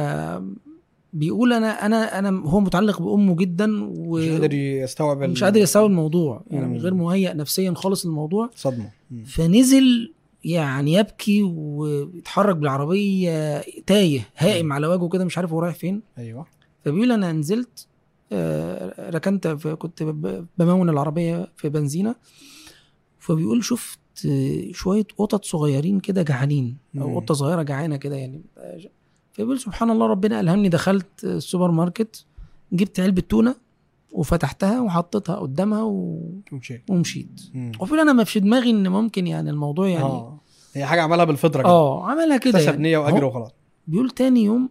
بيقول انا انا انا هو متعلق بامه جدا و... مش قادر يستوعب ال- مش قادر يستوعب الموضوع يعني مم. غير مهيأ نفسيا خالص الموضوع صدمه مم. فنزل يعني يبكي ويتحرك بالعربيه تايه هائم على وجهه كده مش عارف هو رايح فين ايوه فبيقول انا نزلت آه، ركنت في كنت ب- بمون العربيه في بنزينه فبيقول شفت آه، شويه قطط صغيرين كده جعانين مم. او قطه صغيره جعانه كده يعني آه، فبيقول سبحان الله ربنا الهمني دخلت السوبر ماركت جبت علبه تونه وفتحتها وحطيتها قدامها و... ومشي ومشيت مم. وفي انا ما في دماغي ان ممكن يعني الموضوع يعني اه هي حاجه عملها بالفطره كده اه عملها كده اكتسب يعني. نيه واجر هو وخلاص بيقول تاني يوم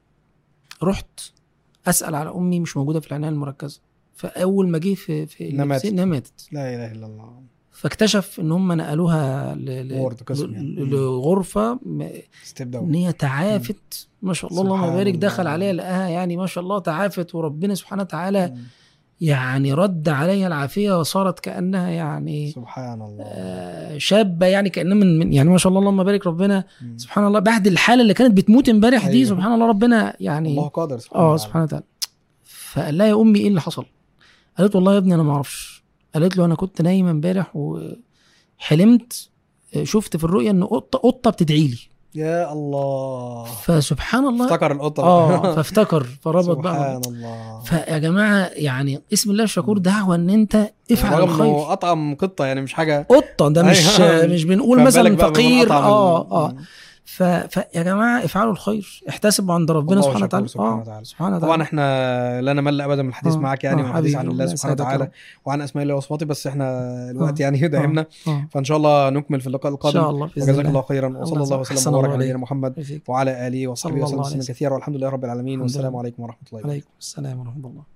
رحت اسال على امي مش موجوده في العنايه المركزه فاول ما جه في في إنها ماتت. انها ماتت لا اله الا الله فاكتشف ان هم نقلوها ل... ل... وورد قسم يعني. ل... لغرفه م- ستيب ان داون هي تعافت ما شاء الله اللهم سبحان بارك الله. دخل عليها لقاها يعني ما شاء الله تعافت وربنا سبحانه وتعالى يعني رد عليها العافيه وصارت كانها يعني سبحان الله آه، شابه يعني كانها من من- يعني ما شاء الله اللهم بارك ربنا مم. سبحان الله بعد الحاله اللي كانت بتموت امبارح دي أيوة. سبحان الله ربنا يعني الله قادر سبحانه اه وتعالى. سبحانه وتعالى فقال لها يا امي ايه اللي حصل؟ قالت والله يا ابني انا ما اعرفش قالت له انا كنت نايمه امبارح وحلمت آه، شفت في الرؤيه ان قطه قطه بتدعي لي يا الله فسبحان الله افتكر القطه اه فافتكر فربط بقى سبحان الله فيا جماعه يعني اسم الله الشكور دعوه ان انت افعل رغم انه الخير اطعم قطه يعني مش حاجه قطه ده مش أيوة. مش بنقول فما مثلا بالك بقى بمن فقير أطعم اه ال- اه ف... فيا جماعه افعلوا الخير احتسبوا عند ربنا الله سبحانه شكور وتعالى سبحانه آه، وتعالى. سبحانه طبعا وتعالى احنا لا نمل ابدا من الحديث آه، معك يعني آه، والحديث حبيبي، عن الله ربنا سبحانه يسعدك يا وتعالى رب. وعن اسماء الله وصفاته بس احنا الوقت آه، يعني يداهمنا آه، فان شاء الله نكمل في اللقاء ان القادم شاء الله باذن وجزاك الله الله خيرا وصلى الله أحسن وسلم وبارك على الله نبينا عليك. محمد يجزيك. وعلى اله وصحبه صلى الله وسلم عليه تسليما وسلم. كثيرا والحمد لله رب العالمين الحمد والسلام لله. عليكم ورحمه الله وبركاته عليكم السلام ورحمه الله